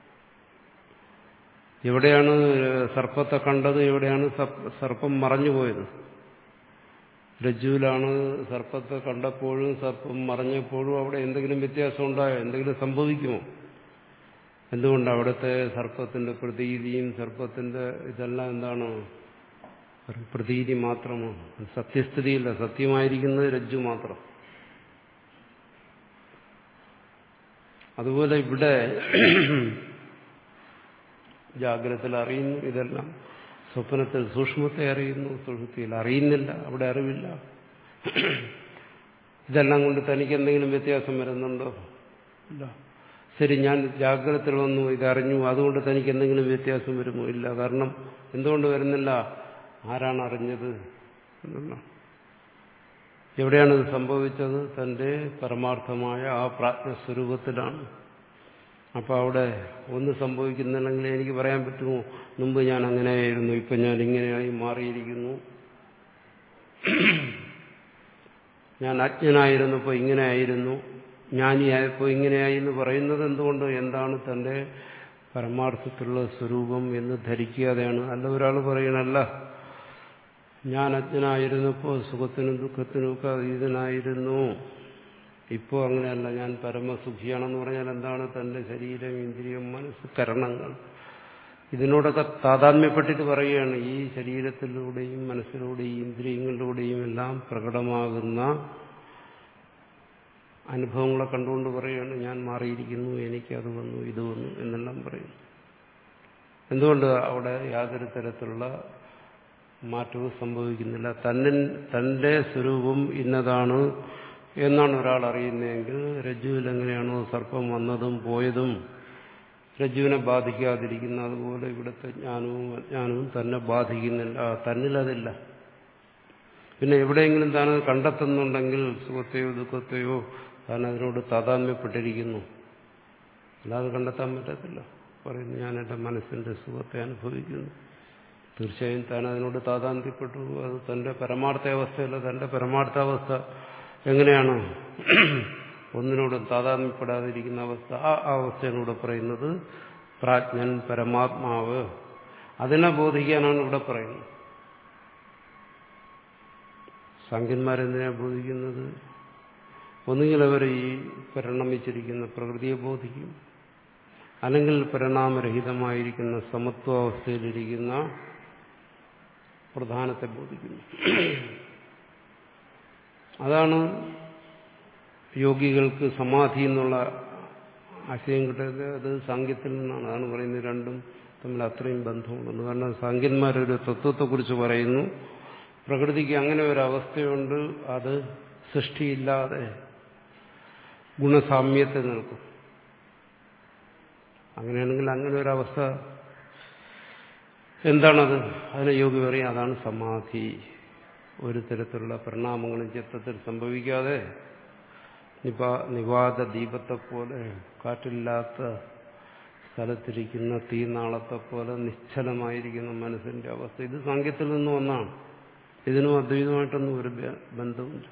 എവിടെയാണ് സർപ്പത്തെ കണ്ടത് എവിടെയാണ് സർപ്പം മറഞ്ഞുപോയത് രജ്ജുവിലാണ് സർപ്പത്തെ കണ്ടപ്പോഴും സർപ്പം മറഞ്ഞപ്പോഴും അവിടെ എന്തെങ്കിലും വ്യത്യാസം ഉണ്ടായോ എന്തെങ്കിലും സംഭവിക്കുമോ എന്തുകൊണ്ട് അവിടുത്തെ സർപ്പത്തിന്റെ പ്രതീതിയും സർപ്പത്തിന്റെ ഇതെല്ലാം എന്താണ് പ്രതീതി മാത്രമാണ് സത്യസ്ഥിതിയില്ല സത്യമായിരിക്കുന്നത് രജ്ജു മാത്രം അതുപോലെ ഇവിടെ ജാഗ്രതയിൽ അറിയുന്നു ഇതെല്ലാം സ്വപ്നത്തിൽ സൂക്ഷ്മത്തെ അറിയുന്നു സുഷുപ്തിയിൽ അറിയുന്നില്ല അവിടെ അറിവില്ല ഇതെല്ലാം കൊണ്ട് തനിക്ക് എന്തെങ്കിലും വ്യത്യാസം വരുന്നുണ്ടോ ഇല്ല ശരി ഞാൻ ജാഗ്രതയിൽ വന്നു ഇതറിഞ്ഞു അതുകൊണ്ട് തനിക്ക് എന്തെങ്കിലും വ്യത്യാസം വരുമോ ഇല്ല കാരണം എന്തുകൊണ്ട് വരുന്നില്ല ആരാണ് അറിഞ്ഞത് എന്നുള്ള എവിടെയാണ് ഇത് സംഭവിച്ചത് തന്റെ പരമാർത്ഥമായ ആ പ്രാജ്ഞസ്വരൂപത്തിലാണ് അപ്പോൾ അവിടെ ഒന്ന് സംഭവിക്കുന്നുണ്ടെങ്കിൽ എനിക്ക് പറയാൻ പറ്റുമോ മുമ്പ് ഞാൻ അങ്ങനെയായിരുന്നു ഇപ്പൊ ഞാൻ ഇങ്ങനെയായി മാറിയിരിക്കുന്നു ഞാൻ അജ്ഞനായിരുന്നപ്പോൾ ഇങ്ങനെയായിരുന്നു ജ്ഞാനിയായപ്പോൾ ഇങ്ങനെയായി എന്ന് പറയുന്നത് എന്തുകൊണ്ട് എന്താണ് തന്റെ പരമാർത്ഥത്തിലുള്ള സ്വരൂപം എന്ന് ധരിക്കാതെയാണ് അല്ല ഒരാൾ പറയണല്ല ഞാൻ അജ്ഞനായിരുന്നപ്പോൾ സുഖത്തിനും ദുഃഖത്തിനും ഒക്കെ അതീതനായിരുന്നു ഇപ്പോൾ അങ്ങനെയല്ല ഞാൻ പരമസുഖിയാണെന്ന് പറഞ്ഞാൽ എന്താണ് തന്റെ ശരീരം ഇന്ദ്രിയം മനസ്സ് കരണങ്ങൾ ഇതിനോടൊക്കെ താതാത്മ്യപ്പെട്ടിട്ട് പറയുകയാണ് ഈ ശരീരത്തിലൂടെയും മനസ്സിലൂടെയും ഇന്ദ്രിയങ്ങളിലൂടെയും എല്ലാം പ്രകടമാകുന്ന അനുഭവങ്ങളെ കണ്ടുകൊണ്ട് പറയുകയാണ് ഞാൻ മാറിയിരിക്കുന്നു എനിക്കത് വന്നു ഇത് വന്നു എന്നെല്ലാം പറയും എന്തുകൊണ്ട് അവിടെ യാതൊരു തരത്തിലുള്ള മാറ്റവും സംഭവിക്കുന്നില്ല തന്നെ തന്റെ സ്വരൂപം ഇന്നതാണ് എന്നാണ് ഒരാൾ അറിയുന്നതെങ്കിൽ രജ്ജുവിൽ എങ്ങനെയാണോ സർപ്പം വന്നതും പോയതും രജ്ജുവിനെ ബാധിക്കാതിരിക്കുന്ന അതുപോലെ ഇവിടുത്തെ ജ്ഞാനവും അജ്ഞാനവും തന്നെ ബാധിക്കുന്നില്ല തന്നിലതില്ല പിന്നെ എവിടെയെങ്കിലും താനത് കണ്ടെത്തുന്നുണ്ടെങ്കിൽ സുഖത്തെയോ ദുഃഖത്തെയോ താൻ അതിനോട് താതാത്മ്യപ്പെട്ടിരിക്കുന്നു അല്ലാതെ കണ്ടെത്താൻ പറ്റത്തില്ല പറയുന്നു ഞാൻ എൻ്റെ മനസ്സിന്റെ സുഖത്തെ അനുഭവിക്കുന്നു തീർച്ചയായും താൻ അതിനോട് താതാന്ത്യപ്പെട്ടു അത് തന്റെ പരമാർത്ഥാവസ്ഥയല്ല തന്റെ പരമാർത്ഥാവസ്ഥ എങ്ങനെയാണ് ഒന്നിനോടും താതാത്മ്യപ്പെടാതിരിക്കുന്ന അവസ്ഥ ആ അവസ്ഥയാണ് ഇവിടെ പറയുന്നത് പ്രാജ്ഞൻ പരമാത്മാവ് അതിനെ ബോധിക്കാനാണ് ഇവിടെ പറയുന്നത് സാങ്കന്മാരെന്തിനാ ബോധിക്കുന്നത് ഒന്നുകിൽ അവർ ഈ പരിണമിച്ചിരിക്കുന്ന പ്രകൃതിയെ ബോധിക്കും അല്ലെങ്കിൽ പരിണാമരഹിതമായിരിക്കുന്ന സമത്വാവസ്ഥയിലിരിക്കുന്ന പ്രധാനത്തെ ബോധിക്കുന്നു അതാണ് യോഗികൾക്ക് സമാധി എന്നുള്ള ആശയം കിട്ടുന്നത് അത് സാങ്കേത്തിൽ നിന്നാണ് അതാണ് പറയുന്നത് രണ്ടും തമ്മിൽ അത്രയും ബന്ധമുണ്ട് കാരണം സാങ്കന്മാരൊരു തത്വത്തെക്കുറിച്ച് പറയുന്നു പ്രകൃതിക്ക് അങ്ങനെ ഒരു അവസ്ഥയുണ്ട് അത് സൃഷ്ടിയില്ലാതെ ഗുണസാമ്യത്തെ നിൽക്കും അങ്ങനെയാണെങ്കിൽ അങ്ങനെ ഒരു അവസ്ഥ എന്താണത് അതിനെ യോഗി പറയും അതാണ് സമാധി ഒരു തരത്തിലുള്ള പരിണാമങ്ങളും ചിത്രത്തിൽ സംഭവിക്കാതെ നിവാദ ദീപത്തെ പോലെ കാറ്റില്ലാത്ത സ്ഥലത്തിരിക്കുന്ന തീനാളത്തെ പോലെ നിശ്ചലമായിരിക്കുന്ന മനസ്സിന്റെ അവസ്ഥ ഇത് സാങ്കേത്തിൽ നിന്നും ഒന്നാണ് ഇതിനും അദ്വൈതമായിട്ടൊന്നും ഒരു ബന്ധമില്ല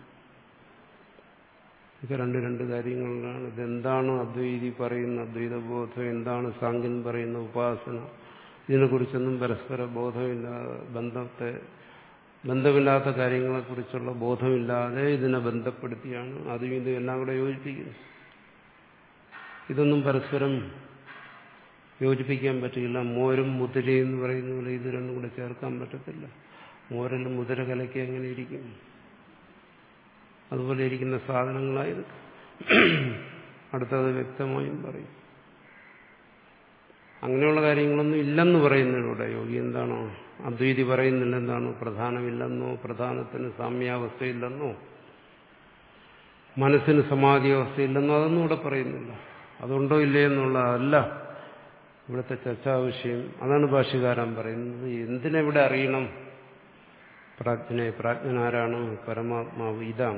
ഇത് രണ്ട് രണ്ട് കാര്യങ്ങളിലാണ് ഇതെന്താണ് അദ്വൈതി പറയുന്ന അദ്വൈതബോധം എന്താണ് സാങ്കൻ പറയുന്ന ഉപാസന ഇതിനെക്കുറിച്ചൊന്നും പരസ്പര ബോധമില്ല ബന്ധത്തെ ബന്ധമില്ലാത്ത കാര്യങ്ങളെക്കുറിച്ചുള്ള ബോധമില്ലാതെ ഇതിനെ ബന്ധപ്പെടുത്തിയാണ് അതും ഇതും എല്ലാം കൂടെ യോജിപ്പിക്കുന്നത് ഇതൊന്നും പരസ്പരം യോജിപ്പിക്കാൻ പറ്റില്ല മോരും മുതിരയും എന്ന് പറയുന്ന പോലെ ഇത് രണ്ടും കൂടെ ചേർക്കാൻ പറ്റത്തില്ല മോരിൽ മുതിര കലക്കി എങ്ങനെ ഇരിക്കും അതുപോലെ ഇരിക്കുന്ന സാധനങ്ങളായത് അടുത്തത് വ്യക്തമായും പറയും അങ്ങനെയുള്ള കാര്യങ്ങളൊന്നും ഇല്ലെന്ന് പറയുന്നതിലൂടെ യോഗി എന്താണോ അദ്വൈതി പറയുന്നില്ല എന്താണ് പ്രധാനമില്ലെന്നോ പ്രധാനത്തിന് സാമ്യാവസ്ഥയില്ലെന്നോ മനസ്സിന് സമാധി അവസ്ഥയില്ലെന്നോ അതൊന്നും ഇവിടെ പറയുന്നില്ല അതുണ്ടോ ഇല്ലേ എന്നുള്ളതല്ല ഇവിടുത്തെ ചർച്ചാ വിഷയം അതാണ് ഭാഷ്യകാരൻ പറയുന്നത് എന്തിനെവിടെ അറിയണം പ്രാജ്ഞനെ പ്രാജ്ഞനാരാണ് പരമാത്മാവ് ഇതാണ്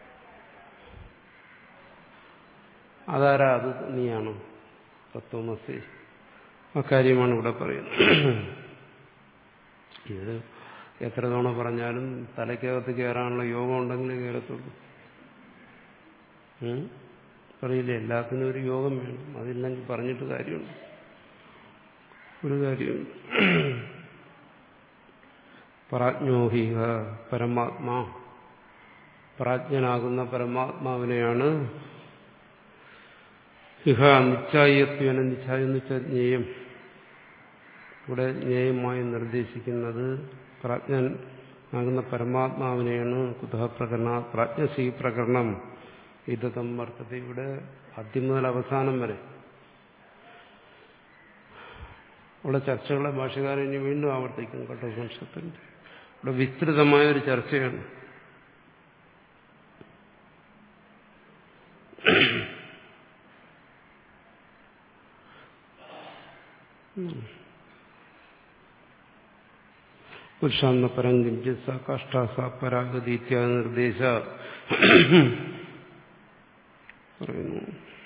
അതാരാ അത് നീയാണ് തത്വമസി അക്കാര്യമാണ് ഇവിടെ പറയുന്നത് ഇത് എത്ര തവണ പറഞ്ഞാലും തലയ്ക്കകത്ത് കയറാനുള്ള യോഗം ഉണ്ടെങ്കിൽ കയറത്തുള്ളൂ പറയില്ല എല്ലാത്തിനും ഒരു യോഗം വേണം അതില്ലെങ്കിൽ പറഞ്ഞിട്ട് കാര്യമുണ്ട് ഒരു കാര്യമുണ്ട് പ്രാജ്ഞോഹിക പരമാത്മാ പ്രാജ്ഞനാകുന്ന പരമാത്മാവിനെയാണ് ഇഹ നിശ്ചായത്വന നിശ്ചായം വെച്ചാൽ ജ്ഞേയം ഇവിടെ ജ്ഞേയമായി നിർദ്ദേശിക്കുന്നത് പ്രാജ്ഞനാകുന്ന പരമാത്മാവിനെയാണ് കുതഹ പ്രകരണ പ്രാജ്ഞസി പ്രകരണം ഇതം വർത്തത ഇവിടെ ആദ്യം മുതൽ അവസാനം വരെ ഇവിടെ ചർച്ചകളെ ഭാഷകാരൻ ഇനി വീണ്ടും ആവർത്തിക്കും കഠോപനിഷത്തിന്റെ ഇവിടെ വിസ്തൃതമായ ഒരു ചർച്ചയാണ് പുരുഷാന്ന പരം കിഞ്ചിത് സ കാഷ്ടാസ പരാഗതി ഇത്യാദി നിർദ്ദേശ പറയുന്നു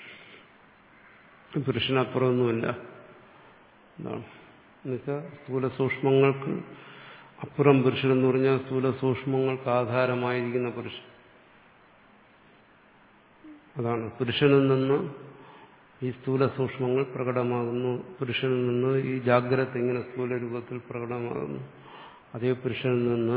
പുരുഷനപ്പുറമൊന്നുമില്ല എന്താണ് എന്നുവെച്ചാൽ സ്ഥൂല സൂക്ഷ്മങ്ങൾക്ക് അപ്പുറം പുരുഷൻ എന്ന് പറഞ്ഞാൽ സ്ഥൂല സൂക്ഷ്മങ്ങൾക്ക് ആധാരമായിരിക്കുന്ന പുരുഷൻ അതാണ് പുരുഷനിൽ നിന്ന് ഈ സ്ഥൂല സൂക്ഷ്മങ്ങൾ പ്രകടമാകുന്നു പുരുഷനിൽ നിന്ന് ഈ ജാഗ്രത ഇങ്ങനെ സ്ഥൂല രൂപത്തിൽ പ്രകടമാകുന്നു അതേ പുരുഷനിൽ നിന്ന്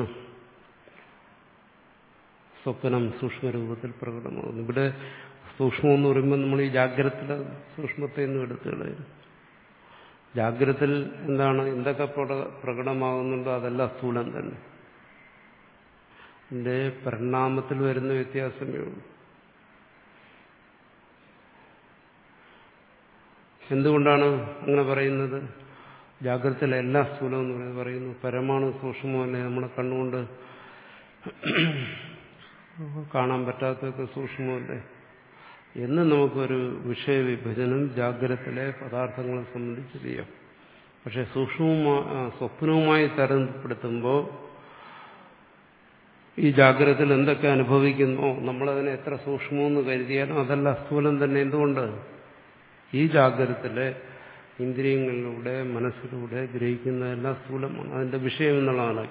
സ്വപ്നം സൂക്ഷ്മരൂപത്തിൽ പ്രകടമാകുന്നു ഇവിടെ സൂക്ഷ്മം എന്ന് പറയുമ്പോൾ നമ്മൾ ഈ ജാഗ്രത സൂക്ഷ്മത്തെ ഒന്നും എടുത്തു കളയരുത് ജാഗ്രതത്തിൽ എന്താണ് എന്തൊക്കെ പ്രകടമാകുന്നുണ്ടോ അതെല്ലാം സ്ഥൂലം തന്നെ ഇതിന്റെ പരിണാമത്തിൽ വരുന്ന വ്യത്യാസമേ ഉള്ളൂ എന്തുകൊണ്ടാണ് അങ്ങനെ പറയുന്നത് ജാഗ്രതയിൽ എല്ലാ സ്ഥൂലം എന്ന് പറയുന്നത് പറയുന്നു പരമാണു സൂക്ഷ്മമല്ലേ നമ്മുടെ കണ്ണുകൊണ്ട് കാണാൻ പറ്റാത്തതൊക്കെ സൂക്ഷ്മമല്ലേ എന്ന് നമുക്കൊരു വിഷയവിഭജനം ജാഗ്രതത്തിലെ പദാർത്ഥങ്ങളെ സംബന്ധിച്ച് ചെയ്യാം പക്ഷെ സൂക്ഷ്മവുമായി സ്വപ്നവുമായി തരപ്പെടുത്തുമ്പോൾ ഈ ജാഗ്രതത്തിൽ എന്തൊക്കെ അനുഭവിക്കുന്നോ നമ്മളതിനെ എത്ര സൂക്ഷ്മമെന്ന് കരുതിയാലും അതല്ല സ്ഥൂലം തന്നെ എന്തുകൊണ്ട് ഈ ജാഗ്രതത്തിലെ ഇന്ദ്രിയങ്ങളിലൂടെ മനസ്സിലൂടെ ഗ്രഹിക്കുന്നതെല്ലാം സ്ഥൂലമാണ് അതിന്റെ വിഷയം എന്നുള്ളതാണ്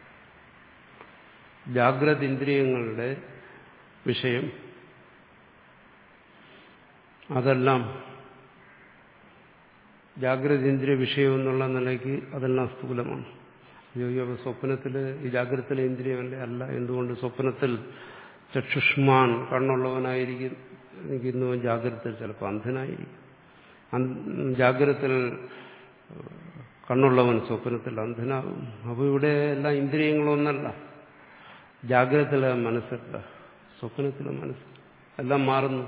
ജാഗ്രത ഇന്ദ്രിയങ്ങളുടെ വിഷയം അതെല്ലാം ജാഗ്രത ഇന്ദ്രിയ വിഷയം എന്നുള്ള നിലയ്ക്ക് അതെല്ലാം സ്ഥൂലമാണ് അയ്യോ സ്വപ്നത്തിൽ ഈ ജാഗ്രതയിലെ ഇന്ദ്രിയമല്ലേ അല്ല എന്തുകൊണ്ട് സ്വപ്നത്തിൽ ചക്ഷുഷ്മാൻ കണ്ണുള്ളവനായിരിക്കുന്നു ജാഗ്രതയിൽ ചിലപ്പോൾ അന്ധനായിരിക്കും ജാഗ്രതത്തിൽ കണ്ണുള്ളവൻ സ്വപ്നത്തിൽ അന്ധനാകും അപ്പോൾ ഇവിടെ എല്ലാം ഇന്ദ്രിയങ്ങളൊന്നല്ല ജാഗ്രതത്തിലെ മനസ്സല്ല സ്വപ്നത്തിലെ മനസ്സ് എല്ലാം മാറുന്നു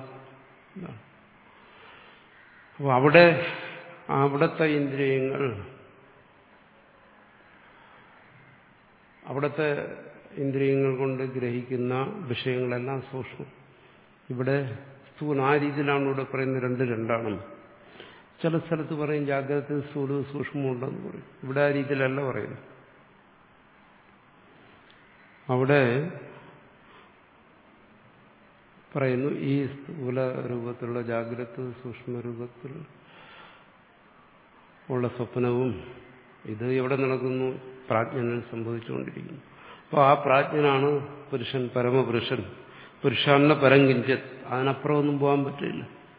അപ്പോൾ അവിടെ അവിടുത്തെ ഇന്ദ്രിയങ്ങൾ അവിടുത്തെ ഇന്ദ്രിയങ്ങൾ കൊണ്ട് ഗ്രഹിക്കുന്ന വിഷയങ്ങളെല്ലാം സൂക്ഷ്മം ഇവിടെ സ്ഥൂല ആ രീതിയിലാണ് ഇവിടെ പറയുന്നത് രണ്ട് രണ്ടാണെന്ന് ചില സ്ഥലത്ത് പറയും ജാഗ്രത സ്ഥൂല സൂക്ഷ്മമുണ്ടെന്ന് പറയും ഇവിടെ ആ രീതിയിലല്ല പറയുന്നത് അവിടെ പറയുന്നു ഈ സ്ഥൂല രൂപത്തിലുള്ള ജാഗ്രത സൂക്ഷ്മ രൂപത്തിൽ ഉള്ള സ്വപ്നവും ഇത് എവിടെ നടക്കുന്നു പ്രാജ്ഞനിൽ സംഭവിച്ചുകൊണ്ടിരിക്കുന്നു അപ്പോൾ ആ പ്രാജ്ഞനാണ് പുരുഷൻ പരമപുരുഷൻ പുരുഷാന്ന പരങ്കിഞ്ചത് അതിനപ്പുറമൊന്നും പോകാൻ പറ്റില്ല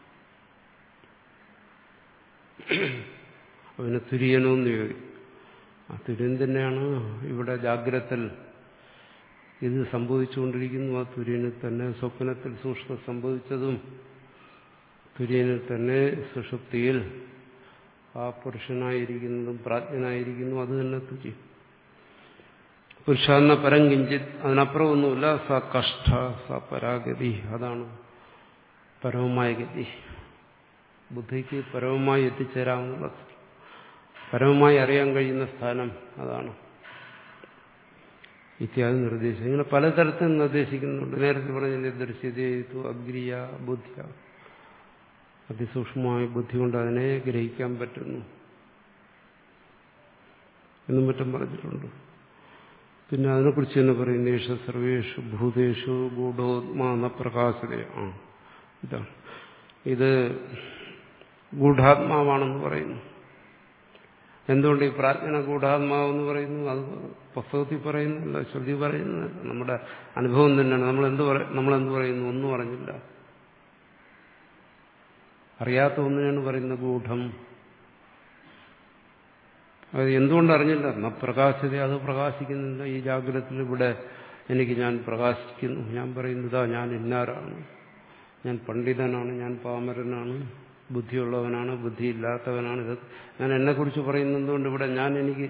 അവന് തുര്യനോന്ന് ചോദിക്കും ആ തുര്യൻ തന്നെയാണ് ഇവിടെ ജാഗ്രതത്തിൽ ഇത് സംഭവിച്ചുകൊണ്ടിരിക്കുന്നു ആ തുര്യനിൽ തന്നെ സ്വപ്നത്തിൽ സൂക്ഷ്മ സംഭവിച്ചതും തുര്യനിൽ തന്നെ സുഷുപ്തിയിൽ ആ പുരുഷനായിരിക്കുന്നതും പ്രാജ്ഞനായിരിക്കുന്നു അത് തന്നെ തുര്യം പുരുഷാന്ന പരം കിഞ്ചിത് അതിനപ്പുറമൊന്നുമില്ല സ കഷ്ട സ പരാഗതി അതാണ് പരമമായ ഗതി ബുദ്ധിക്ക് പരമമായി എത്തിച്ചേരാവുന്ന പരമമായി അറിയാൻ കഴിയുന്ന സ്ഥാനം അതാണ് ഇത്യാദി നിർദ്ദേശം ഇങ്ങനെ പലതരത്തിൽ നിർദ്ദേശിക്കുന്നുണ്ട് നേരത്തെ പറഞ്ഞ ദൃശ്യതേതു അഗ്രിയ ബുദ്ധിയ അതിസൂക്ഷ്മമായ ബുദ്ധി കൊണ്ട് അതിനെ ഗ്രഹിക്കാൻ പറ്റുന്നു എന്നും മറ്റും പറഞ്ഞിട്ടുണ്ട് പിന്നെ അതിനെക്കുറിച്ച് തന്നെ പറയുന്നു യേശു സർവേഷു ഭൂതേഷു ഗൂഢോത്മാന പ്രകാശത ആ ഇതാണ് ഇത് ഗൂഢാത്മാവാണെന്ന് പറയുന്നു എന്തുകൊണ്ട് ഈ പ്രാജ്ഞന ഗൂഢാത്മാവെന്ന് പറയുന്നു അത് പുസ്തകത്തിൽ പറയുന്നില്ല ശ്രുതി പറയുന്നില്ല നമ്മുടെ അനുഭവം തന്നെയാണ് നമ്മൾ എന്ത് നമ്മളെന്ത് പറയുന്നു ഒന്നും അറിഞ്ഞില്ല അറിയാത്ത ഒന്നിനാണ് പറയുന്നത് ഗൂഢം അത് എന്തുകൊണ്ട് അറിഞ്ഞില്ല എന്നാ പ്രകാശത അത് പ്രകാശിക്കുന്നില്ല ഈ ജാഗ്രതത്തിൽ ഇവിടെ എനിക്ക് ഞാൻ പ്രകാശിക്കുന്നു ഞാൻ പറയുന്നതാ ഞാൻ ഇന്നാരാണ് ഞാൻ പണ്ഡിതനാണ് ഞാൻ പാമരനാണ് ബുദ്ധിയുള്ളവനാണ് ബുദ്ധിയില്ലാത്തവനാണ് ഇത് ഞാൻ എന്നെക്കുറിച്ച് പറയുന്നതുകൊണ്ട് ഇവിടെ ഞാൻ എനിക്ക്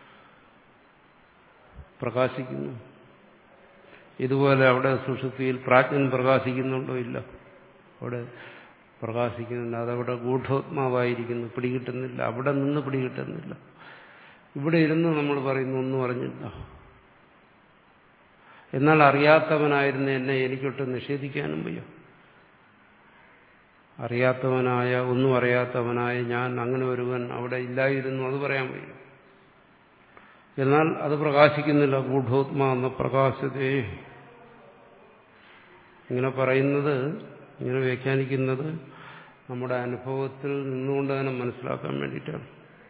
പ്രകാശിക്കുന്നു ഇതുപോലെ അവിടെ സുഷുപ്തിയിൽ പ്രാജ്ഞൻ പ്രകാശിക്കുന്നുണ്ടോ ഇല്ല അവിടെ പ്രകാശിക്കുന്നില്ല അതവിടെ ഗൂഢോത്മാവായിരിക്കുന്നു പിടികിട്ടുന്നില്ല അവിടെ നിന്ന് പിടികിട്ടുന്നില്ല ഇവിടെ ഇരുന്ന് നമ്മൾ പറയുന്നു ഒന്നും അറിഞ്ഞില്ല എന്നാൽ അറിയാത്തവനായിരുന്ന എന്നെ എനിക്കൊട്ട് നിഷേധിക്കാനും വയ്യ അറിയാത്തവനായ ഒന്നും അറിയാത്തവനായ ഞാൻ അങ്ങനെ ഒരുവൻ അവിടെ ഇല്ലായിരുന്നു അത് പറയാൻ വയ്യ എന്നാൽ അത് പ്രകാശിക്കുന്നില്ല ഗൂഢോത്മ എന്ന പ്രകാശത്തെ ഇങ്ങനെ പറയുന്നത് ഇങ്ങനെ വ്യാഖ്യാനിക്കുന്നത് നമ്മുടെ അനുഭവത്തിൽ നിന്നുകൊണ്ട് തന്നെ മനസ്സിലാക്കാൻ വേണ്ടിയിട്ടാണ്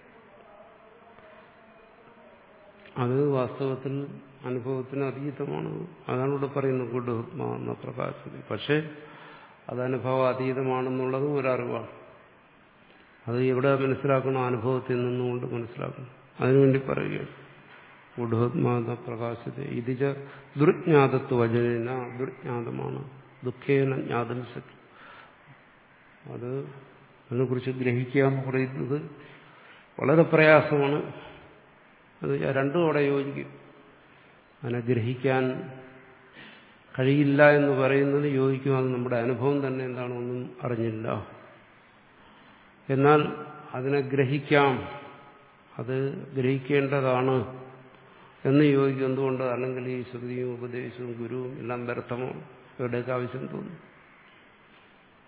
അത് വാസ്തവത്തിൽ അനുഭവത്തിന് അതീതമാണ് അതാണ് ഇവിടെ പറയുന്നത് ഗുഡുത്മ എന്ന പ്രകാശത്തിൽ പക്ഷേ അത് അനുഭവ അതീതമാണെന്നുള്ളതും ഒരറിവാണ് അത് എവിടെ മനസ്സിലാക്കണം അനുഭവത്തിൽ നിന്നുകൊണ്ട് മനസ്സിലാക്കണം അതിനുവേണ്ടി പറയുകയാണ് ഗുഡോത്മാത പ്രകാശത്തെ ഇതിജ ദുർജ്ഞാതത്വ വചന ദുർജ്ഞാതമാണ് ദുഃഖേന ജ്ഞാതം സത്യം അത് അതിനെക്കുറിച്ച് ഗ്രഹിക്കുക എന്ന് പറയുന്നത് വളരെ പ്രയാസമാണ് അത് രണ്ടും അവിടെ യോജിക്കും അതിനെ ഗ്രഹിക്കാൻ കഴിയില്ല എന്ന് പറയുന്നത് യോജിക്കും അത് നമ്മുടെ അനുഭവം തന്നെ എന്താണ് ഒന്നും അറിഞ്ഞില്ല എന്നാൽ അതിനെ ഗ്രഹിക്കാം അത് ഗ്രഹിക്കേണ്ടതാണ് എന്ന് യോജിക്കും എന്തുകൊണ്ട് അല്ലെങ്കിൽ ഈ ശ്രുതിയും ഉപദേശവും ഗുരുവും എല്ലാം വ്യർത്ഥമോ ഇവരുടെയൊക്കെ ആവശ്യം തോന്നും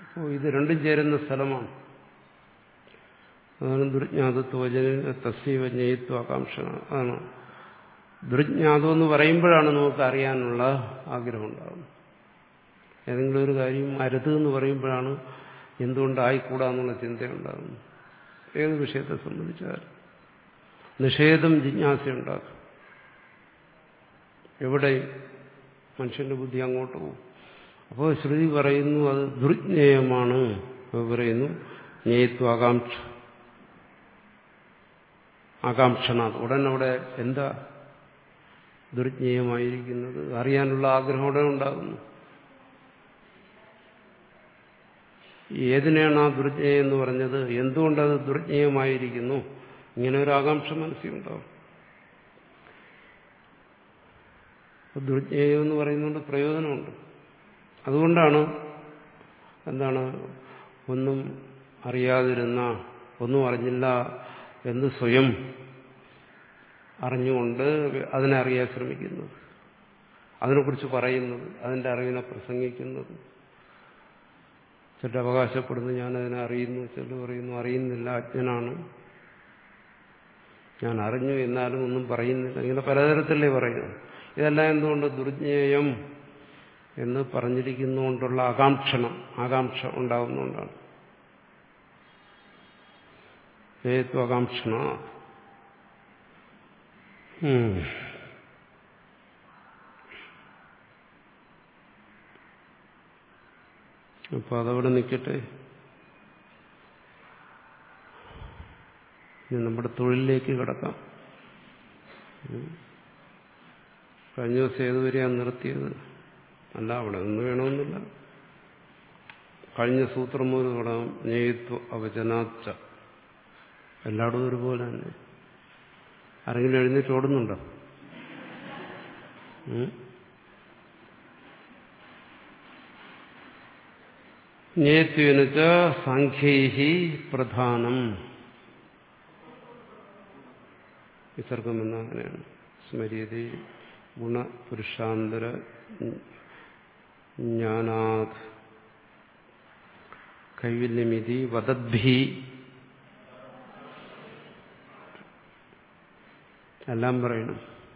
അപ്പോൾ ഇത് രണ്ടും ചേരുന്ന സ്ഥലമാണ് അതാണ് ദുർജ്ഞാതത്വജന തസ്സീവ ജ്ഞേയത്വ ആകാംക്ഷ അതാണ് ദുർജ്ഞാതം എന്ന് പറയുമ്പോഴാണ് നമുക്ക് അറിയാനുള്ള ആഗ്രഹം ഉണ്ടാകുന്നത് ഏതെങ്കിലും ഒരു കാര്യം അരുത് എന്ന് പറയുമ്പോഴാണ് എന്തുകൊണ്ടായിക്കൂടാന്നുള്ള ചിന്തയുണ്ടാകുന്നത് ഏത് വിഷയത്തെ സംബന്ധിച്ചാൽ നിഷേധം ജിജ്ഞാസയുണ്ടാക്കും എവിടെ മനുഷ്യന്റെ ബുദ്ധി അങ്ങോട്ട് പോകും അപ്പോൾ ശ്രുതി പറയുന്നു അത് ദുർജ്ഞേയമാണ് പറയുന്നു ജ്ഞേയത്വ ആകാംക്ഷ ആകാംക്ഷണ ഉടൻ അവിടെ എന്താ ദുർജ്ഞേയമായിരിക്കുന്നത് അറിയാനുള്ള ആഗ്രഹം ഉടൻ ഉണ്ടാകുന്നു ഏതിനെയാണ് ആ ദുർജ്ഞേയം എന്ന് പറഞ്ഞത് എന്തുകൊണ്ടത് ദുർജ്ഞേയമായിരിക്കുന്നു ഇങ്ങനെ ഒരു ആകാംക്ഷ മനസ്സിലുണ്ടാവും ദുർജ്ഞേയം എന്ന് പറയുന്നതുകൊണ്ട് പ്രയോജനമുണ്ട് അതുകൊണ്ടാണ് എന്താണ് ഒന്നും അറിയാതിരുന്ന ഒന്നും അറിഞ്ഞില്ല എന്ന് സ്വയം അറിഞ്ഞുകൊണ്ട് അതിനെ അറിയാൻ ശ്രമിക്കുന്നത് അതിനെക്കുറിച്ച് പറയുന്നത് അതിൻ്റെ അറിവിനെ പ്രസംഗിക്കുന്നത് ചില അവകാശപ്പെടുന്നു ഞാനതിനെ അറിയുന്നു ചില പറയുന്നു അറിയുന്നില്ല അജ്ഞനാണ് ഞാൻ അറിഞ്ഞു എന്നാലും ഒന്നും പറയുന്നില്ല ഇങ്ങനെ പലതരത്തിലേ പറയുന്നു ഇതെല്ലാം എന്തുകൊണ്ട് ദുർജ്ഞേയം എന്ന് പറഞ്ഞിരിക്കുന്നതുകൊണ്ടുള്ള ആകാംക്ഷണം ആകാംക്ഷ ഉണ്ടാകുന്നതുകൊണ്ടാണ് ജയത്വാകാംക്ഷണ അപ്പൊ അതവിടെ നിൽക്കട്ടെ ഇനി നമ്മുടെ തൊഴിലിലേക്ക് കിടക്കാം കഴിഞ്ഞ ദിവസം ഏതുവരെയാണ് നിർത്തിയത് അല്ല അവിടെ നിന്ന് വേണമെന്നില്ല കഴിഞ്ഞ സൂത്രം മുതൽ തുടങ്ങാം നേയത്വ അവചനാച്ച എല്ലായിടും ഒരുപോലെ തന്നെ ആരെങ്കിലും എഴുന്നേറ്റ് ഓടുന്നുണ്ടോ നേത്വനുച്ച സാഖ്യൈഹി പ്രധാനം വിസർഗം എന്ന അങ്ങനെയാണ് സ്മര്യതി ഗുണപുരുഷാന്തര ജ്ഞാനാത് കൈവല്യമിതി വദദ്ഭി എല്ലാം പറയണം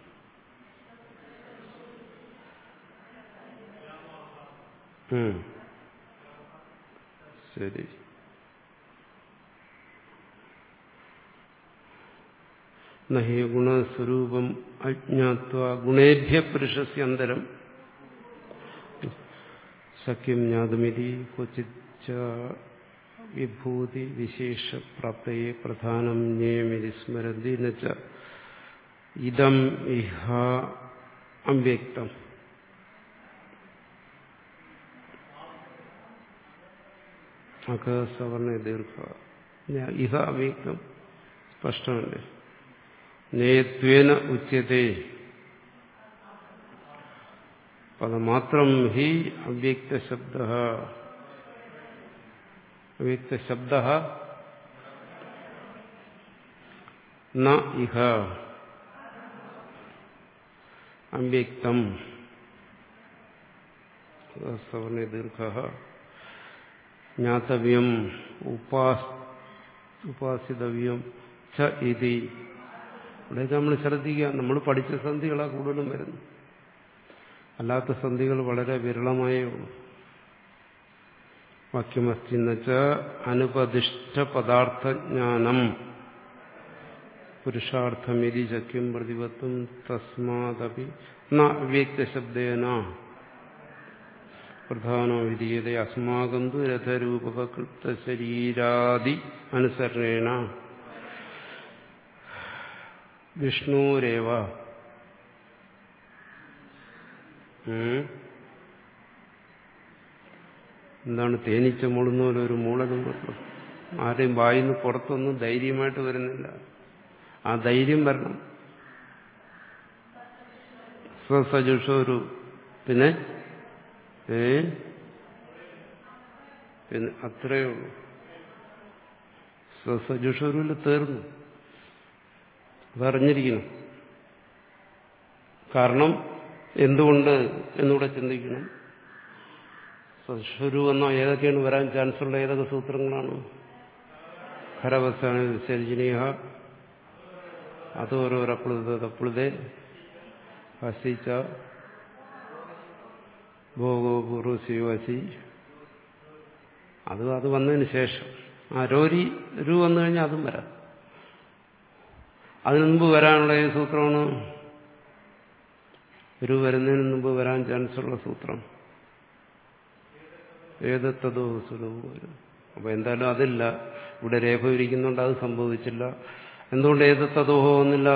ശരി നഹി ഗുണസ്വരൂപം അജ്ഞാത്വ ഗുണേഭ്യ പുരുഷസ്യന്തരം സഖ്യം ജ്ഞാതുമിതി ക്വചിച്ച വിഭൂതി വിശേഷ പ്രാപ്തയെ പ്രധാനം ജ്ഞേയമിതി സ്മരന്തി എന്നുവെച്ച ഇതം ഇഹ അവ്യക്തം അക സവർണ ദീർഘ ഇഹ അവ്യക്തം സ്പഷ്ടമല്ലേ നേയത്വേന ഉച്യത്തെ പദമാത്രം ഹി അവ്യക്തശബ്ദ അവ്യക്തശബ്ദ ന ഇഹ അവ്യക്തം സവർണ ദീർഘ ജ്ഞാതവ്യം ഉപാസിതവ്യം ച ഇതി ഇവിടെയൊക്കെ നമ്മൾ ശ്രദ്ധിക്കുക നമ്മൾ പഠിച്ച സന്ധികളാണ് കൂടുതലും വരുന്നത് അല്ലാത്ത സന്ധികൾ വളരെ വിരളമായേ ഉള്ളൂ വാക്യമസ്തി എന്നുവെച്ച അനുപദിഷ്ട പദാർത്ഥജ്ഞാനം പുരുഷാർത്ഥമിതി ശക്യം പ്രതിപത്തും തസ്മാദപി ന അവ്യക്തശബ്ദേന പ്രധാനോ വിധീയത അസ്മാകം തു രഥരൂപകൃത്ത ശരീരാദി അനുസരണേണ വിഷ്ണുരേവ എന്താണ് തേനീച്ച മൂളുന്ന പോലെ ഒരു മൂളലും കേട്ടോ ആരെയും വായിന്ന് പുറത്തൊന്നും ധൈര്യമായിട്ട് വരുന്നില്ല ആ ധൈര്യം വരണം സ്വസജുഷോരു പിന്നെ ഏ പിന്നെ അത്രയേ ഉള്ളൂ സ്വസജുഷോരുവിൽ തീർന്നു അതറിഞ്ഞിരിക്കണം കാരണം എന്തുകൊണ്ട് എന്നൂടെ ചിന്തിക്കണം ഷുരു എന്നോ ഏതൊക്കെയാണ് വരാൻ ചാൻസ് ഉള്ള ഏതൊക്കെ സൂത്രങ്ങളാണ് ഖരവസ്ഥാന ശരിജനീയ അത് ഓരോരപ്പുളുത തപ്പുളുതേ ഹസിച്ച ഭോഗോ പൂർവസിയോസി അത് അത് വന്നതിന് ശേഷം ആ രോരി രു വന്നു കഴിഞ്ഞാൽ അതും വരാം അതിനു മുമ്പ് വരാനുള്ള ഏത് സൂത്രമാണ് രു വരുന്നതിന് മുമ്പ് വരാൻ ചാൻസ് ഉള്ള സൂത്രം ഏതത്തതോ സുലഭവും വരും അപ്പൊ എന്തായാലും അതില്ല ഇവിടെ രേഖ ഇരിക്കുന്നുണ്ട് അത് സംഭവിച്ചില്ല എന്തുകൊണ്ട് ഏതത്തതോഹോ ഒന്നില്ല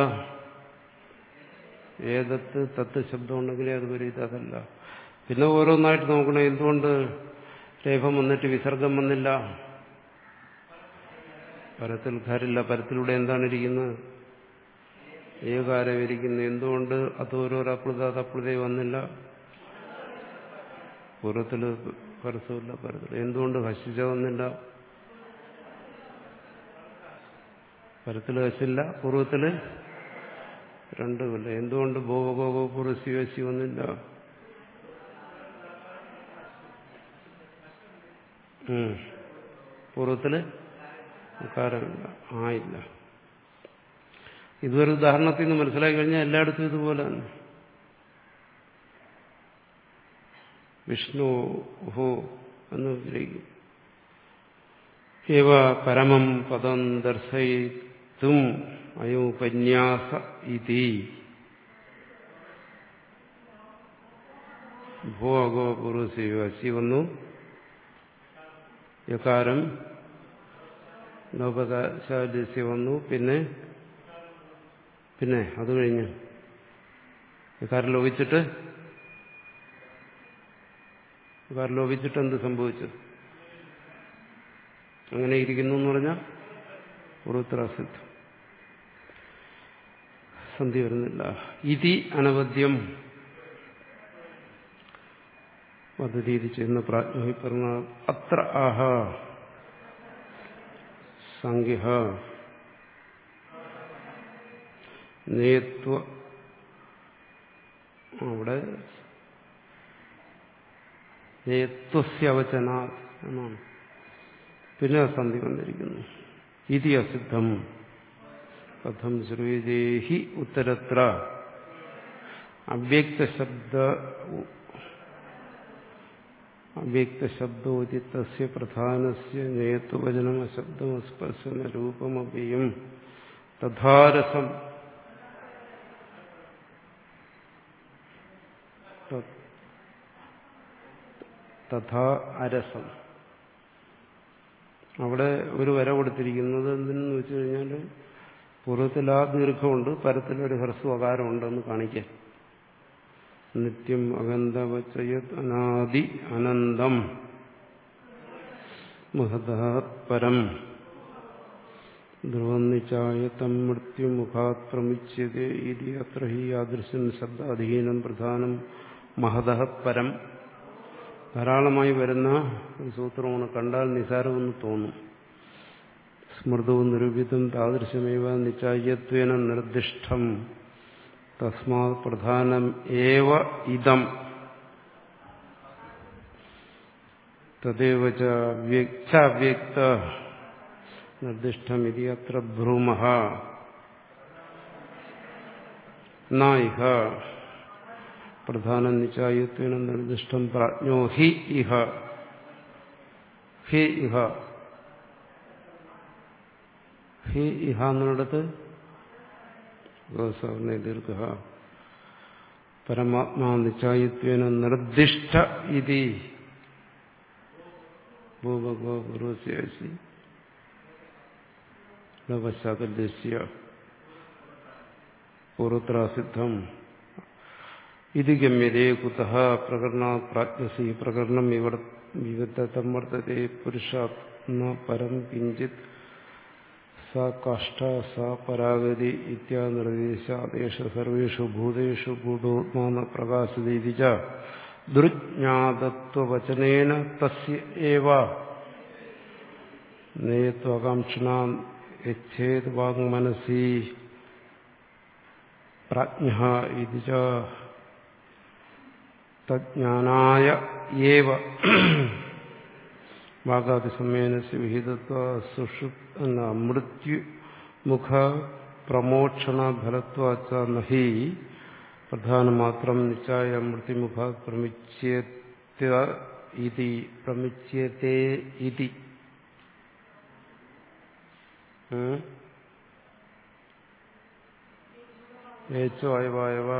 ഏതത്ത് തത്ത് ശബ്ദം ഉണ്ടെങ്കിലേ അത് വരും ഇതല്ല പിന്നെ ഓരോന്നായിട്ട് നോക്കണം എന്തുകൊണ്ട് രേഖം വന്നിട്ട് വിസർഗം വന്നില്ല പരത്തിൽ ഖരില്ല പരത്തിലൂടെ എന്താണ് ഇരിക്കുന്നത് ഏകാരം ഇരിക്കുന്നത് എന്തുകൊണ്ട് അത് ഓരോരോ അപ്ലുത തപ്ലുതേ വന്നില്ല പൂർവ്വത്തില് പരസ്യമില്ല പരത്തിൽ എന്തുകൊണ്ട് ഹസിച്ച വന്നില്ല പരത്തില് ഹസില്ല പൂർവ്വത്തില് രണ്ടുമില്ല എന്തുകൊണ്ട് ഭോഗോഗോ പൂർവ്വസി വസി വന്നില്ല പൂർവ്വത്തില് കാരമില്ല ആയില്ല ഇതൊരു ഉദാഹരണത്തിൽ നിന്ന് മനസ്സിലാക്കി കഴിഞ്ഞാൽ എല്ലായിടത്തും ഇതുപോലെ തന്നെ വിഷ്ണു ഹോ എന്ന് വിഗ്രഹിക്കും ഏവ പരമം പദം ദർശയിത്തും അയോപന്യാസ ഇതി ഭോഗോ പൂർവസയോ അസി വന്നു യകാരം ലോപകാശാലസ്യ വന്നു പിന്നെ പിന്നെ അത് കഴിഞ്ഞ് യകാരം ലോപിച്ചിട്ട് യകാരം ലോപിച്ചിട്ട് എന്ത് സംഭവിച്ചു അങ്ങനെ ഇരിക്കുന്നു എന്ന് പറഞ്ഞാൽ പൂർവത്രാസിദ്ധം സന്ധി വരുന്നില്ല ഇതി അനവദ്യം വധരീതി ചെയ്യുന്ന പ്രാജ്ഞ പറഞ്ഞ അത്ര ആഹ സംഖ്യ നേത്വ അവിടെ നേത്വസ്യവചന എന്നാണ് പിന്നെ സന്ധി വന്നിരിക്കുന്നു ഇതി അസിദ്ധം കഥം ശ്രീദേഹി ഉത്തരത്ര അവ്യക്തശബ്ദ അവ്യക്തശബ്ദോദിത്തസ്യ പ്രധാനസ്യ നേത്വചനം അശബ്ദമസ്പർശന രൂപമവ്യയം തഥാരസം തഥാ അരസം അവിടെ ഒരു വര കൊടുത്തിരിക്കുന്നത് എന്തിനെന്ന് വെച്ച് കഴിഞ്ഞാൽ പൂർവ്വത്തിൽ ആ ദീർഘമുണ്ട് പരത്തിലൊരു ഹ്രസ്വ അകാരമുണ്ടെന്ന് കാണിക്കാൻ നിത്യം അഗന്ധവച്ചയത് അനാദി അനന്തം മഹതപരം ധ്രുവന്നിച്ചായത്തം മൃത്യുമുഖാത് പ്രമുച്യത്തെ ഇതി അത്ര ഹി യാദൃശ്യം ശബ്ദാധീനം പ്രധാനം മഹതഃ പരം ധാരാളമായി വരുന്ന ഒരു സൂത്രമാണ് കണ്ടാൽ നിസാരമെന്ന് തോന്നും സ്മൃതവും നിരൂപിതം താദൃശമേവ നിശ്ചായത്വേന നിർദ്ദിഷ്ടം തസ്മാ പ്രധാനം ഏവ ഇതം തദ്ദേവ വ്യക്ത നിർദ്ദിഷ്ടമിതി അത്ര ഭ്രൂമ നായിഹ പ്രധാന നിശ്ചായത്വേന നിർദ്ദിഷ്ടം പ്രാജ്ഞോ ഹി ഇഹ ഹി ഇഹ ഹി ഇഹ എന്നിടത്ത് ഗോസവർണ ദീർഘ പരമാത്മാ നിശ്ചായത്വേന നിർദ്ദിഷ്ട ഇതി ഭൂഭഗോ പൂർവസ്യസി പശ്ചാത്തലസ്യ പൂർവത്രാസിദ്ധം ഇത് ഗമ്യതേ കുത പ്രകരണ പ്രാജ്ഞസി പ്രകരണം വിവദ്ധം വർത്തത്തെ പുരുഷാത് പരം കിഞ്ചിത് സ കാഷ്ട സ പരാഗതി ഇത്യാനിർദ്ദേശാദേശ സർവേഷു ഭൂതേഷു ഗൂഢോത്മാന പ്രകാശതീതി ച ദുർജ്ഞാതത്വവചനേന തസ്യ ഏവ നേത്വാകാംക്ഷണ യച്ഛേത് വാങ്മനസി പ്രാജ്ഞ ഇതി ച തജ്ഞാനായ ഏവ വാഗാതിസമയനസ് വിഹിതത്വ സുഷു അല്ല മൃത്യു മുഖ പ്രമോക്ഷണ ഫലത്വാച്ച നഹി പ്രധാനമാത്രം നിശ്ചായ മൃത്യുമുഖ പ്രമിച്യത ഇതി പ്രമിച്യത്തെ ഇതി ഏച്ചോ അയവായവ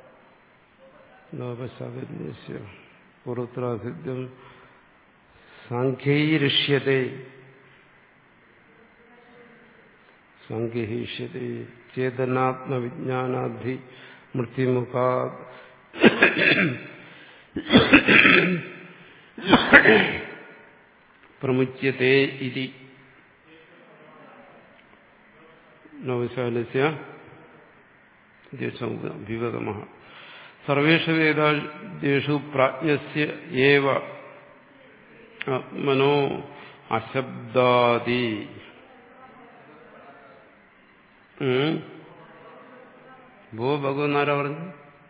ലോകശാഖ്യ പൂർവത്രാസിദ്ധ്യം സാഖ്യൈരിഷ്യത്തെ സാഖ്യഹിഷ്യത്തെ ചേതനാത്മവിജ്ഞാനാധി മൃത്യുമുഖാ പ്രമുച്യത്തെ ഇതി നവശാലസ്യ വിവഗമ സർവേഷു വേദാദ്യേഷു പ്രാജ്ഞസ്യ ഏവ ആത്മനോ അശബ്ദാദി ഭോ ഭഗവന്നാരാ പറഞ്ഞു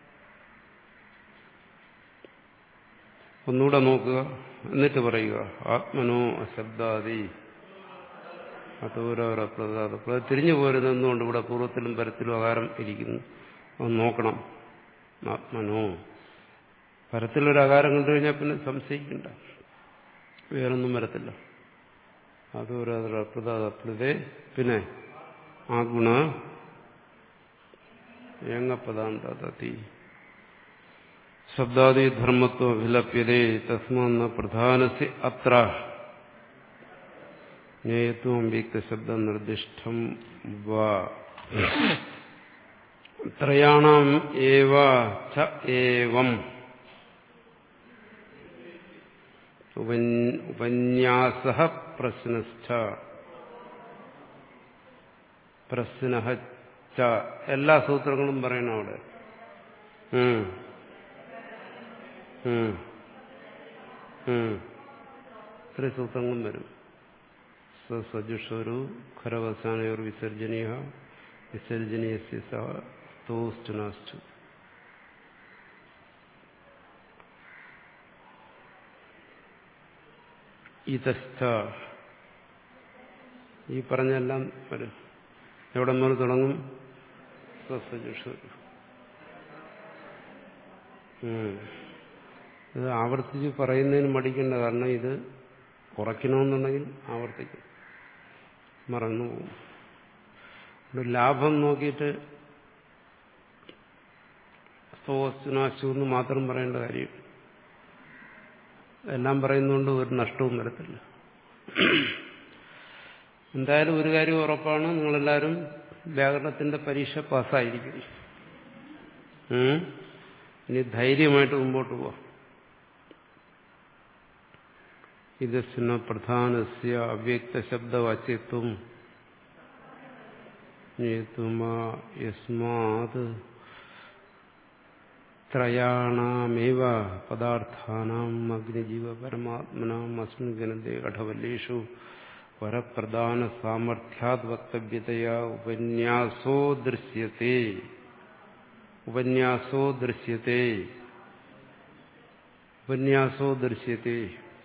ഒന്നുകൂടെ നോക്കുക എന്നിട്ട് പറയുക ആത്മനോ അശബ്ദാദി അതോരോപ്രദാത തിരിഞ്ഞു പോരുന്നതുകൊണ്ട് ഇവിടെ പൂർവ്വത്തിലും പരത്തിലും അകാരം ഇരിക്കുന്നു അത് നോക്കണം ആത്മനോ പരത്തിലൊരു അകാരം കണ്ടു കഴിഞ്ഞാൽ പിന്നെ സംശയിക്കണ്ട വേറൊന്നും വരത്തില്ല അതോരോപ്രദാതപ്രതേ പിന്നെ ആ ഗുണ ഏങ്ങപ്പദാന്തതി ശബ്ദാദി ധർമ്മത്വം അഭിലപ്യതേ തസ്മാന്ന പ്രധാനസി അത്ര ജ്ഞേയത്വം വ്യക്തശബ്ദ നിർദ്ദിഷ്ടം വാ ത്രയാണം ഏവ ച ഏവം ഉപന്യാസ പ്രശ്നസ്ഥ പ്രശ്ന ച എല്ലാ സൂത്രങ്ങളും പറയണം അവിടെ ഇത്രയും സൂത്രങ്ങളും വരും സജുഷോരു ഖരവസാനയോർ വിസർജനീയ വിസർജനീയ തോസ്റ്റു നാസ്റ്റു ഇതസ്ഥ ഈ പറഞ്ഞെല്ലാം വരും എവിടെ മുതൽ തുടങ്ങും സജുഷോരു ഇത് ആവർത്തിച്ച് പറയുന്നതിന് മടിക്കേണ്ട കാരണം ഇത് കുറയ്ക്കണമെന്നുണ്ടെങ്കിൽ ആവർത്തിക്കും മറന്നു പോകും ഇവിടെ ലാഭം നോക്കിയിട്ട് സ്തോസ്തുനാശു എന്ന് മാത്രം പറയേണ്ട കാര്യം എല്ലാം പറയുന്നതുകൊണ്ട് ഒരു നഷ്ടവും വരത്തില്ല എന്തായാലും ഒരു കാര്യം ഉറപ്പാണ് നിങ്ങളെല്ലാവരും വ്യാകരണത്തിന്റെ പരീക്ഷ പാസ്സായിരിക്കും ഇനി ധൈര്യമായിട്ട് മുമ്പോട്ട് പോവാം ഇതസ്ന പ്രധാനസ്യ അവ്യക്തശബ്ദവാച്യത്വം യസ്മാത് ത്രയാണമേവ പദാർത്ഥാനാം അഗ്നിജീവ പരമാത്മനാം അസ്മിൻ ഗണതേ കഠവല്ലേഷു വരപ്രധാന സാമർഥ്യാത് വക്തവ്യതയാ ഉപന്യാസോ ദൃശ്യത്തെ ഉപന്യാസോ ദൃശ്യത്തെ ഉപന്യാസോ ദൃശ്യത്തെ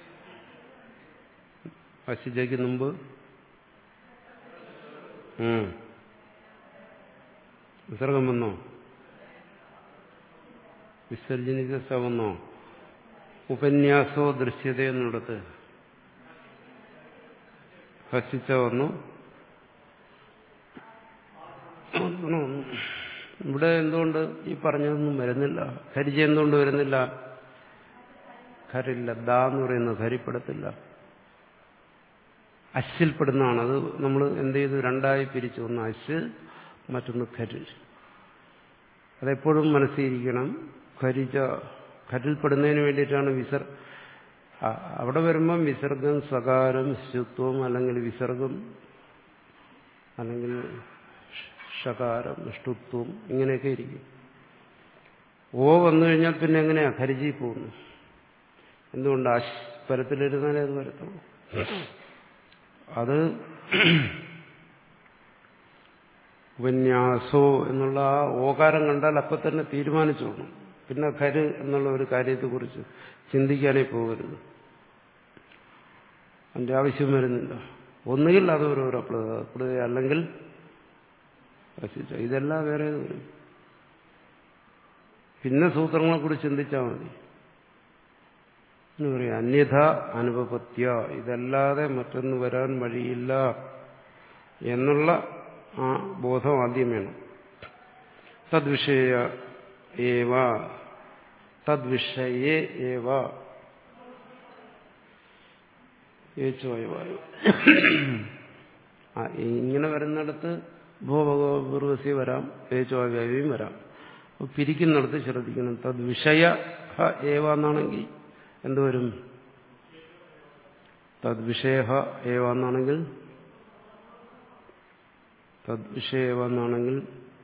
അശിജയ്ക്ക് മുമ്പ് വിസർഗം വന്നോ വിസർജനിക വന്നോ ഉപന്യാസോ ദൃശ്യത എന്നിടത്ത് ഹസിച്ച വന്നു ഇവിടെ എന്തുകൊണ്ട് ഈ പറഞ്ഞതൊന്നും വരുന്നില്ല ഖരിജ എന്തുകൊണ്ട് വരുന്നില്ല ഖരില്ല ദാ എന്ന് പറയുന്നത് ഖരിപ്പെടത്തില്ല അശിൽപ്പെടുന്നതാണ് അത് നമ്മൾ എന്ത് ചെയ്തു രണ്ടായി പിരിച്ചു ഒന്ന് അശ് മറ്റൊന്ന് ഖരിൽ അതെപ്പോഴും മനസ്സിരിക്കണം ഖരിജ ഖരിൽപ്പെടുന്നതിന് വേണ്ടിയിട്ടാണ് വിസർ അവിടെ വരുമ്പം വിസർഗം സകാരം ശുത്വം അല്ലെങ്കിൽ വിസർഗം അല്ലെങ്കിൽ ഷകാരം ഷ്ടുത്വം ഇങ്ങനെയൊക്കെ ഇരിക്കും ഓ വന്നു കഴിഞ്ഞാൽ പിന്നെ എങ്ങനെയാ ഖരിജി പോകുന്നു എന്തുകൊണ്ട് അശ് പരത്തിലിരുന്നാലേ അത് വരത്തുള്ളൂ അത് ഉപന്യാസോ എന്നുള്ള ആ ഓകാരം കണ്ടാൽ അപ്പം തന്നെ തീരുമാനിച്ചോണം പിന്നെ കര് എന്നുള്ള ഒരു കാര്യത്തെക്കുറിച്ച് ചിന്തിക്കാനേ പോകരുത് അതിന്റെ ആവശ്യം വരുന്നില്ല ഒന്നുകിൽ അത് ഒരു അപ്ലത അല്ലെങ്കിൽ വസിച്ച ഇതെല്ലാം വേറെ വരും പിന്നെ സൂത്രങ്ങളെക്കുറിച്ച് ചിന്തിച്ചാൽ മതി എന്ന് പറയാം അന്യഥ അനുപപത്യ ഇതല്ലാതെ മറ്റൊന്ന് വരാൻ വഴിയില്ല എന്നുള്ള ആ ബോധം ആദ്യം വേണം തദ്വിഷയ ഏവ തദ്വിഷയേ ഏവ ഏച്ചുവായു ഇങ്ങനെ വരുന്നിടത്ത് ഭൂഭഗവസി വരാം ഏച്ചുവായുവും വരാം അപ്പോൾ പിരിക്കുന്നിടത്ത് ശ്രദ്ധിക്കണം തദ്വിഷയ ഏവ എന്നാണെങ്കിൽ എന്തുവരും തദ്വിഷയ ഏവ എന്നാണെങ്കിൽ തദ്വിഷയവ എന്നാണെങ്കിൽ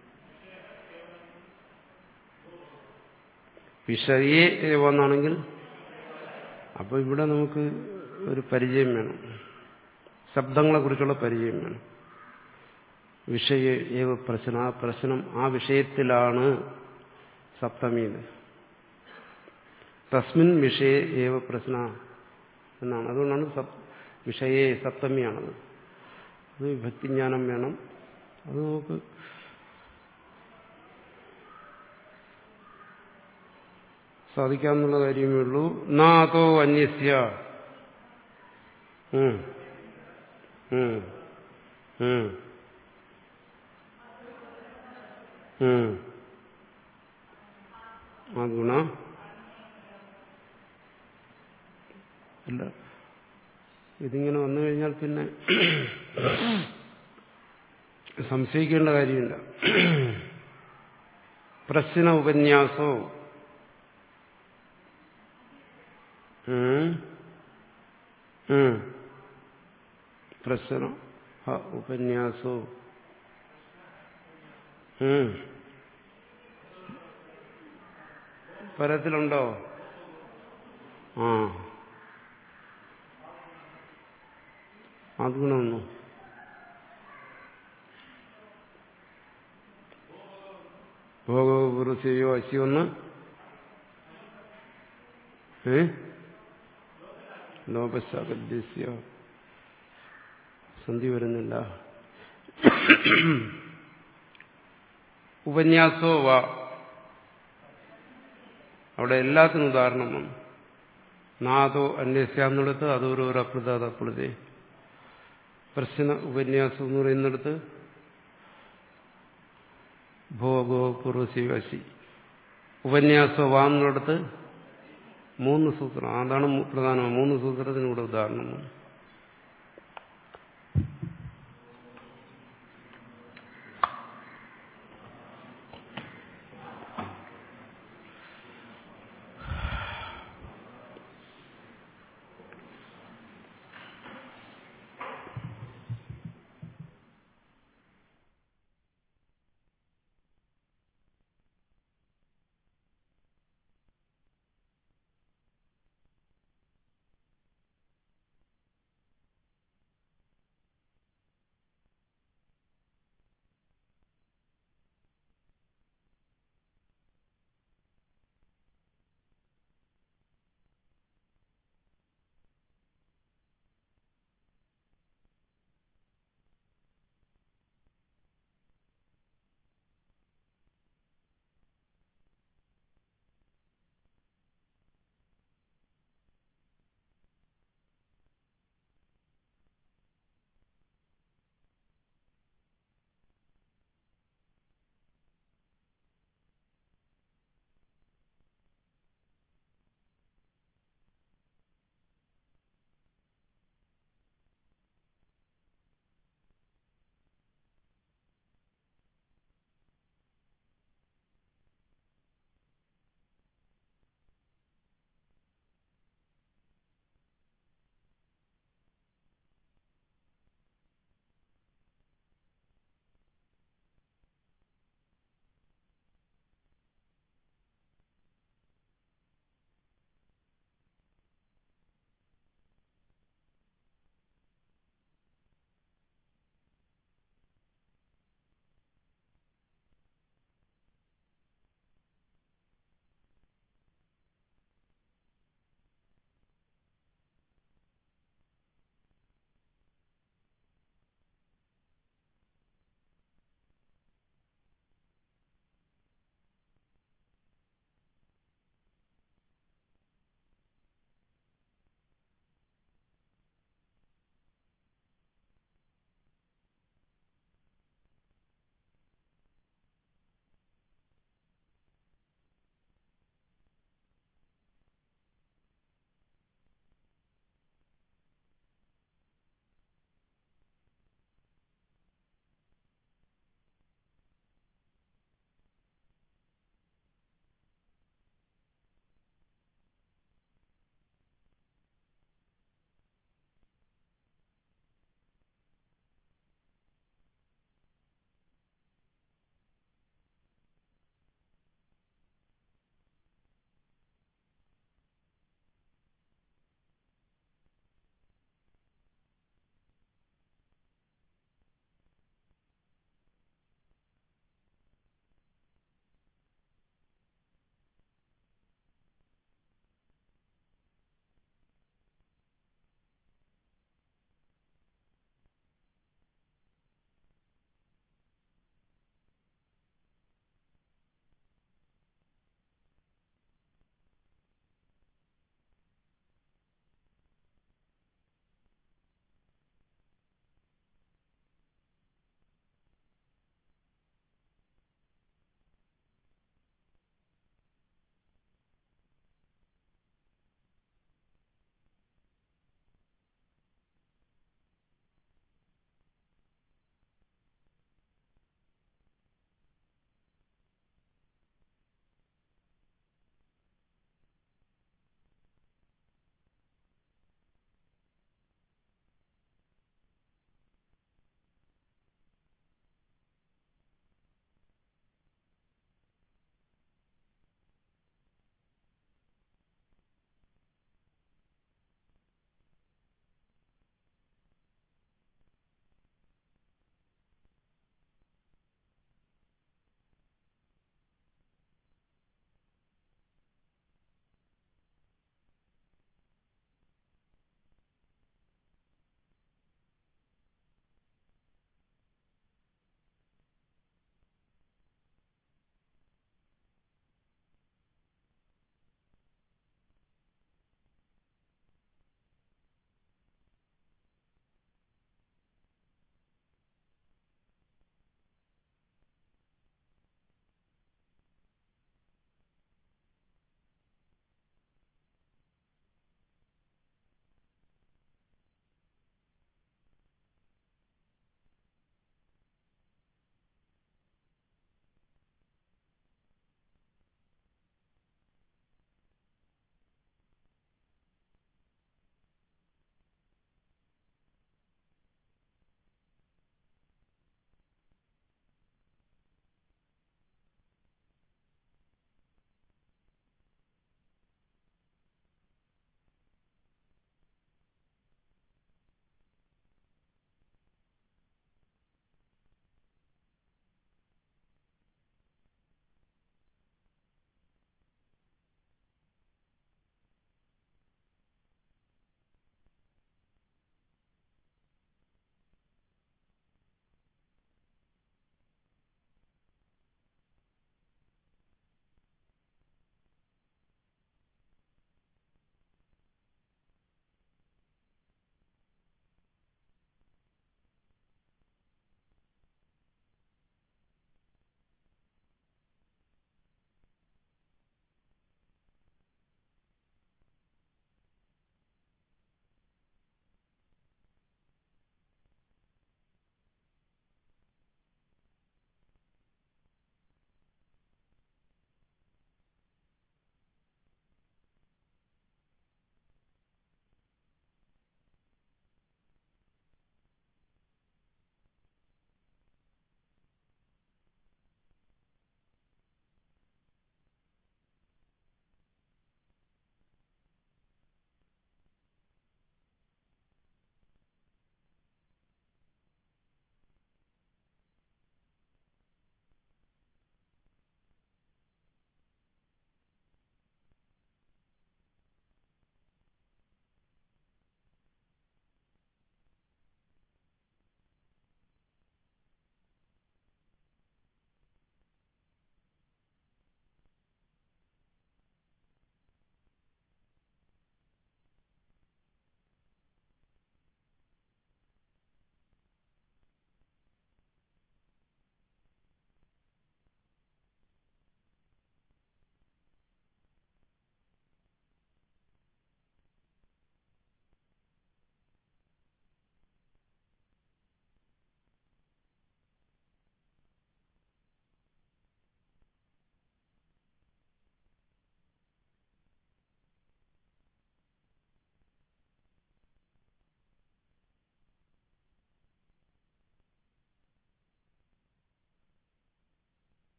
വിഷയേ ഏവ എന്നാണെങ്കിൽ അപ്പോൾ ഇവിടെ നമുക്ക് ഒരു പരിചയം വേണം ശബ്ദങ്ങളെ കുറിച്ചുള്ള പരിചയം വേണം വിഷയ ഏവ പ്രശ്നം ആ പ്രശ്നം ആ വിഷയത്തിലാണ് സപ്തമിയിൽ തസ്മിൻ വിഷയ ഏവ പ്രശ്ന എന്നാണ് അതുകൊണ്ടാണ് വിഷയേ സപ്തമിയാണത് അത് വിഭക്തിജ്ഞാനം വേണം അത് നമുക്ക് സാധിക്കാമെന്നുള്ള കാര്യമേ ഉള്ളൂ നാതോ അന്യസ്യ ഉം. ഉം. ഉം. ഉം. ആ ഗുണ അല്ല ഇതിങ്ങനെ വന്നു കഴിഞ്ഞാൽ പിന്നെ സംശയിക്കേണ്ട കാര്യമില്ല പ്രശ്ന ഉപന്യാസോ പ്രശ്ന ഉപന്യാസോ പരത്തിലുണ്ടോ ആ അത് ഗുണമൊന്നു ഭോഗപുരുഷയോ അശിയൊന്ന് ഏ ലോപശാഖദ്യസ്യ സന്ധി വരുന്നില്ല ഉപന്യാസോ വാ അവിടെ എല്ലാത്തിനും ഉദാഹരണം വന്നു നാദോ അന്വേഷിക്കാന്നിടത്ത് അതോരോരോ അപ്രതാത അപ്രതേ പ്രശ്ന ഉപന്യാസം എന്ന് പറയുന്നിടത്ത് ഭോഗോ പൂർവശിവശി ഉപന്യാസോ വാന്നിടത്ത് മൂന്ന് സൂത്രം അതാണ് പ്രധാനം മൂന്ന് സൂത്രത്തിനൂടെ ഉദാഹരണം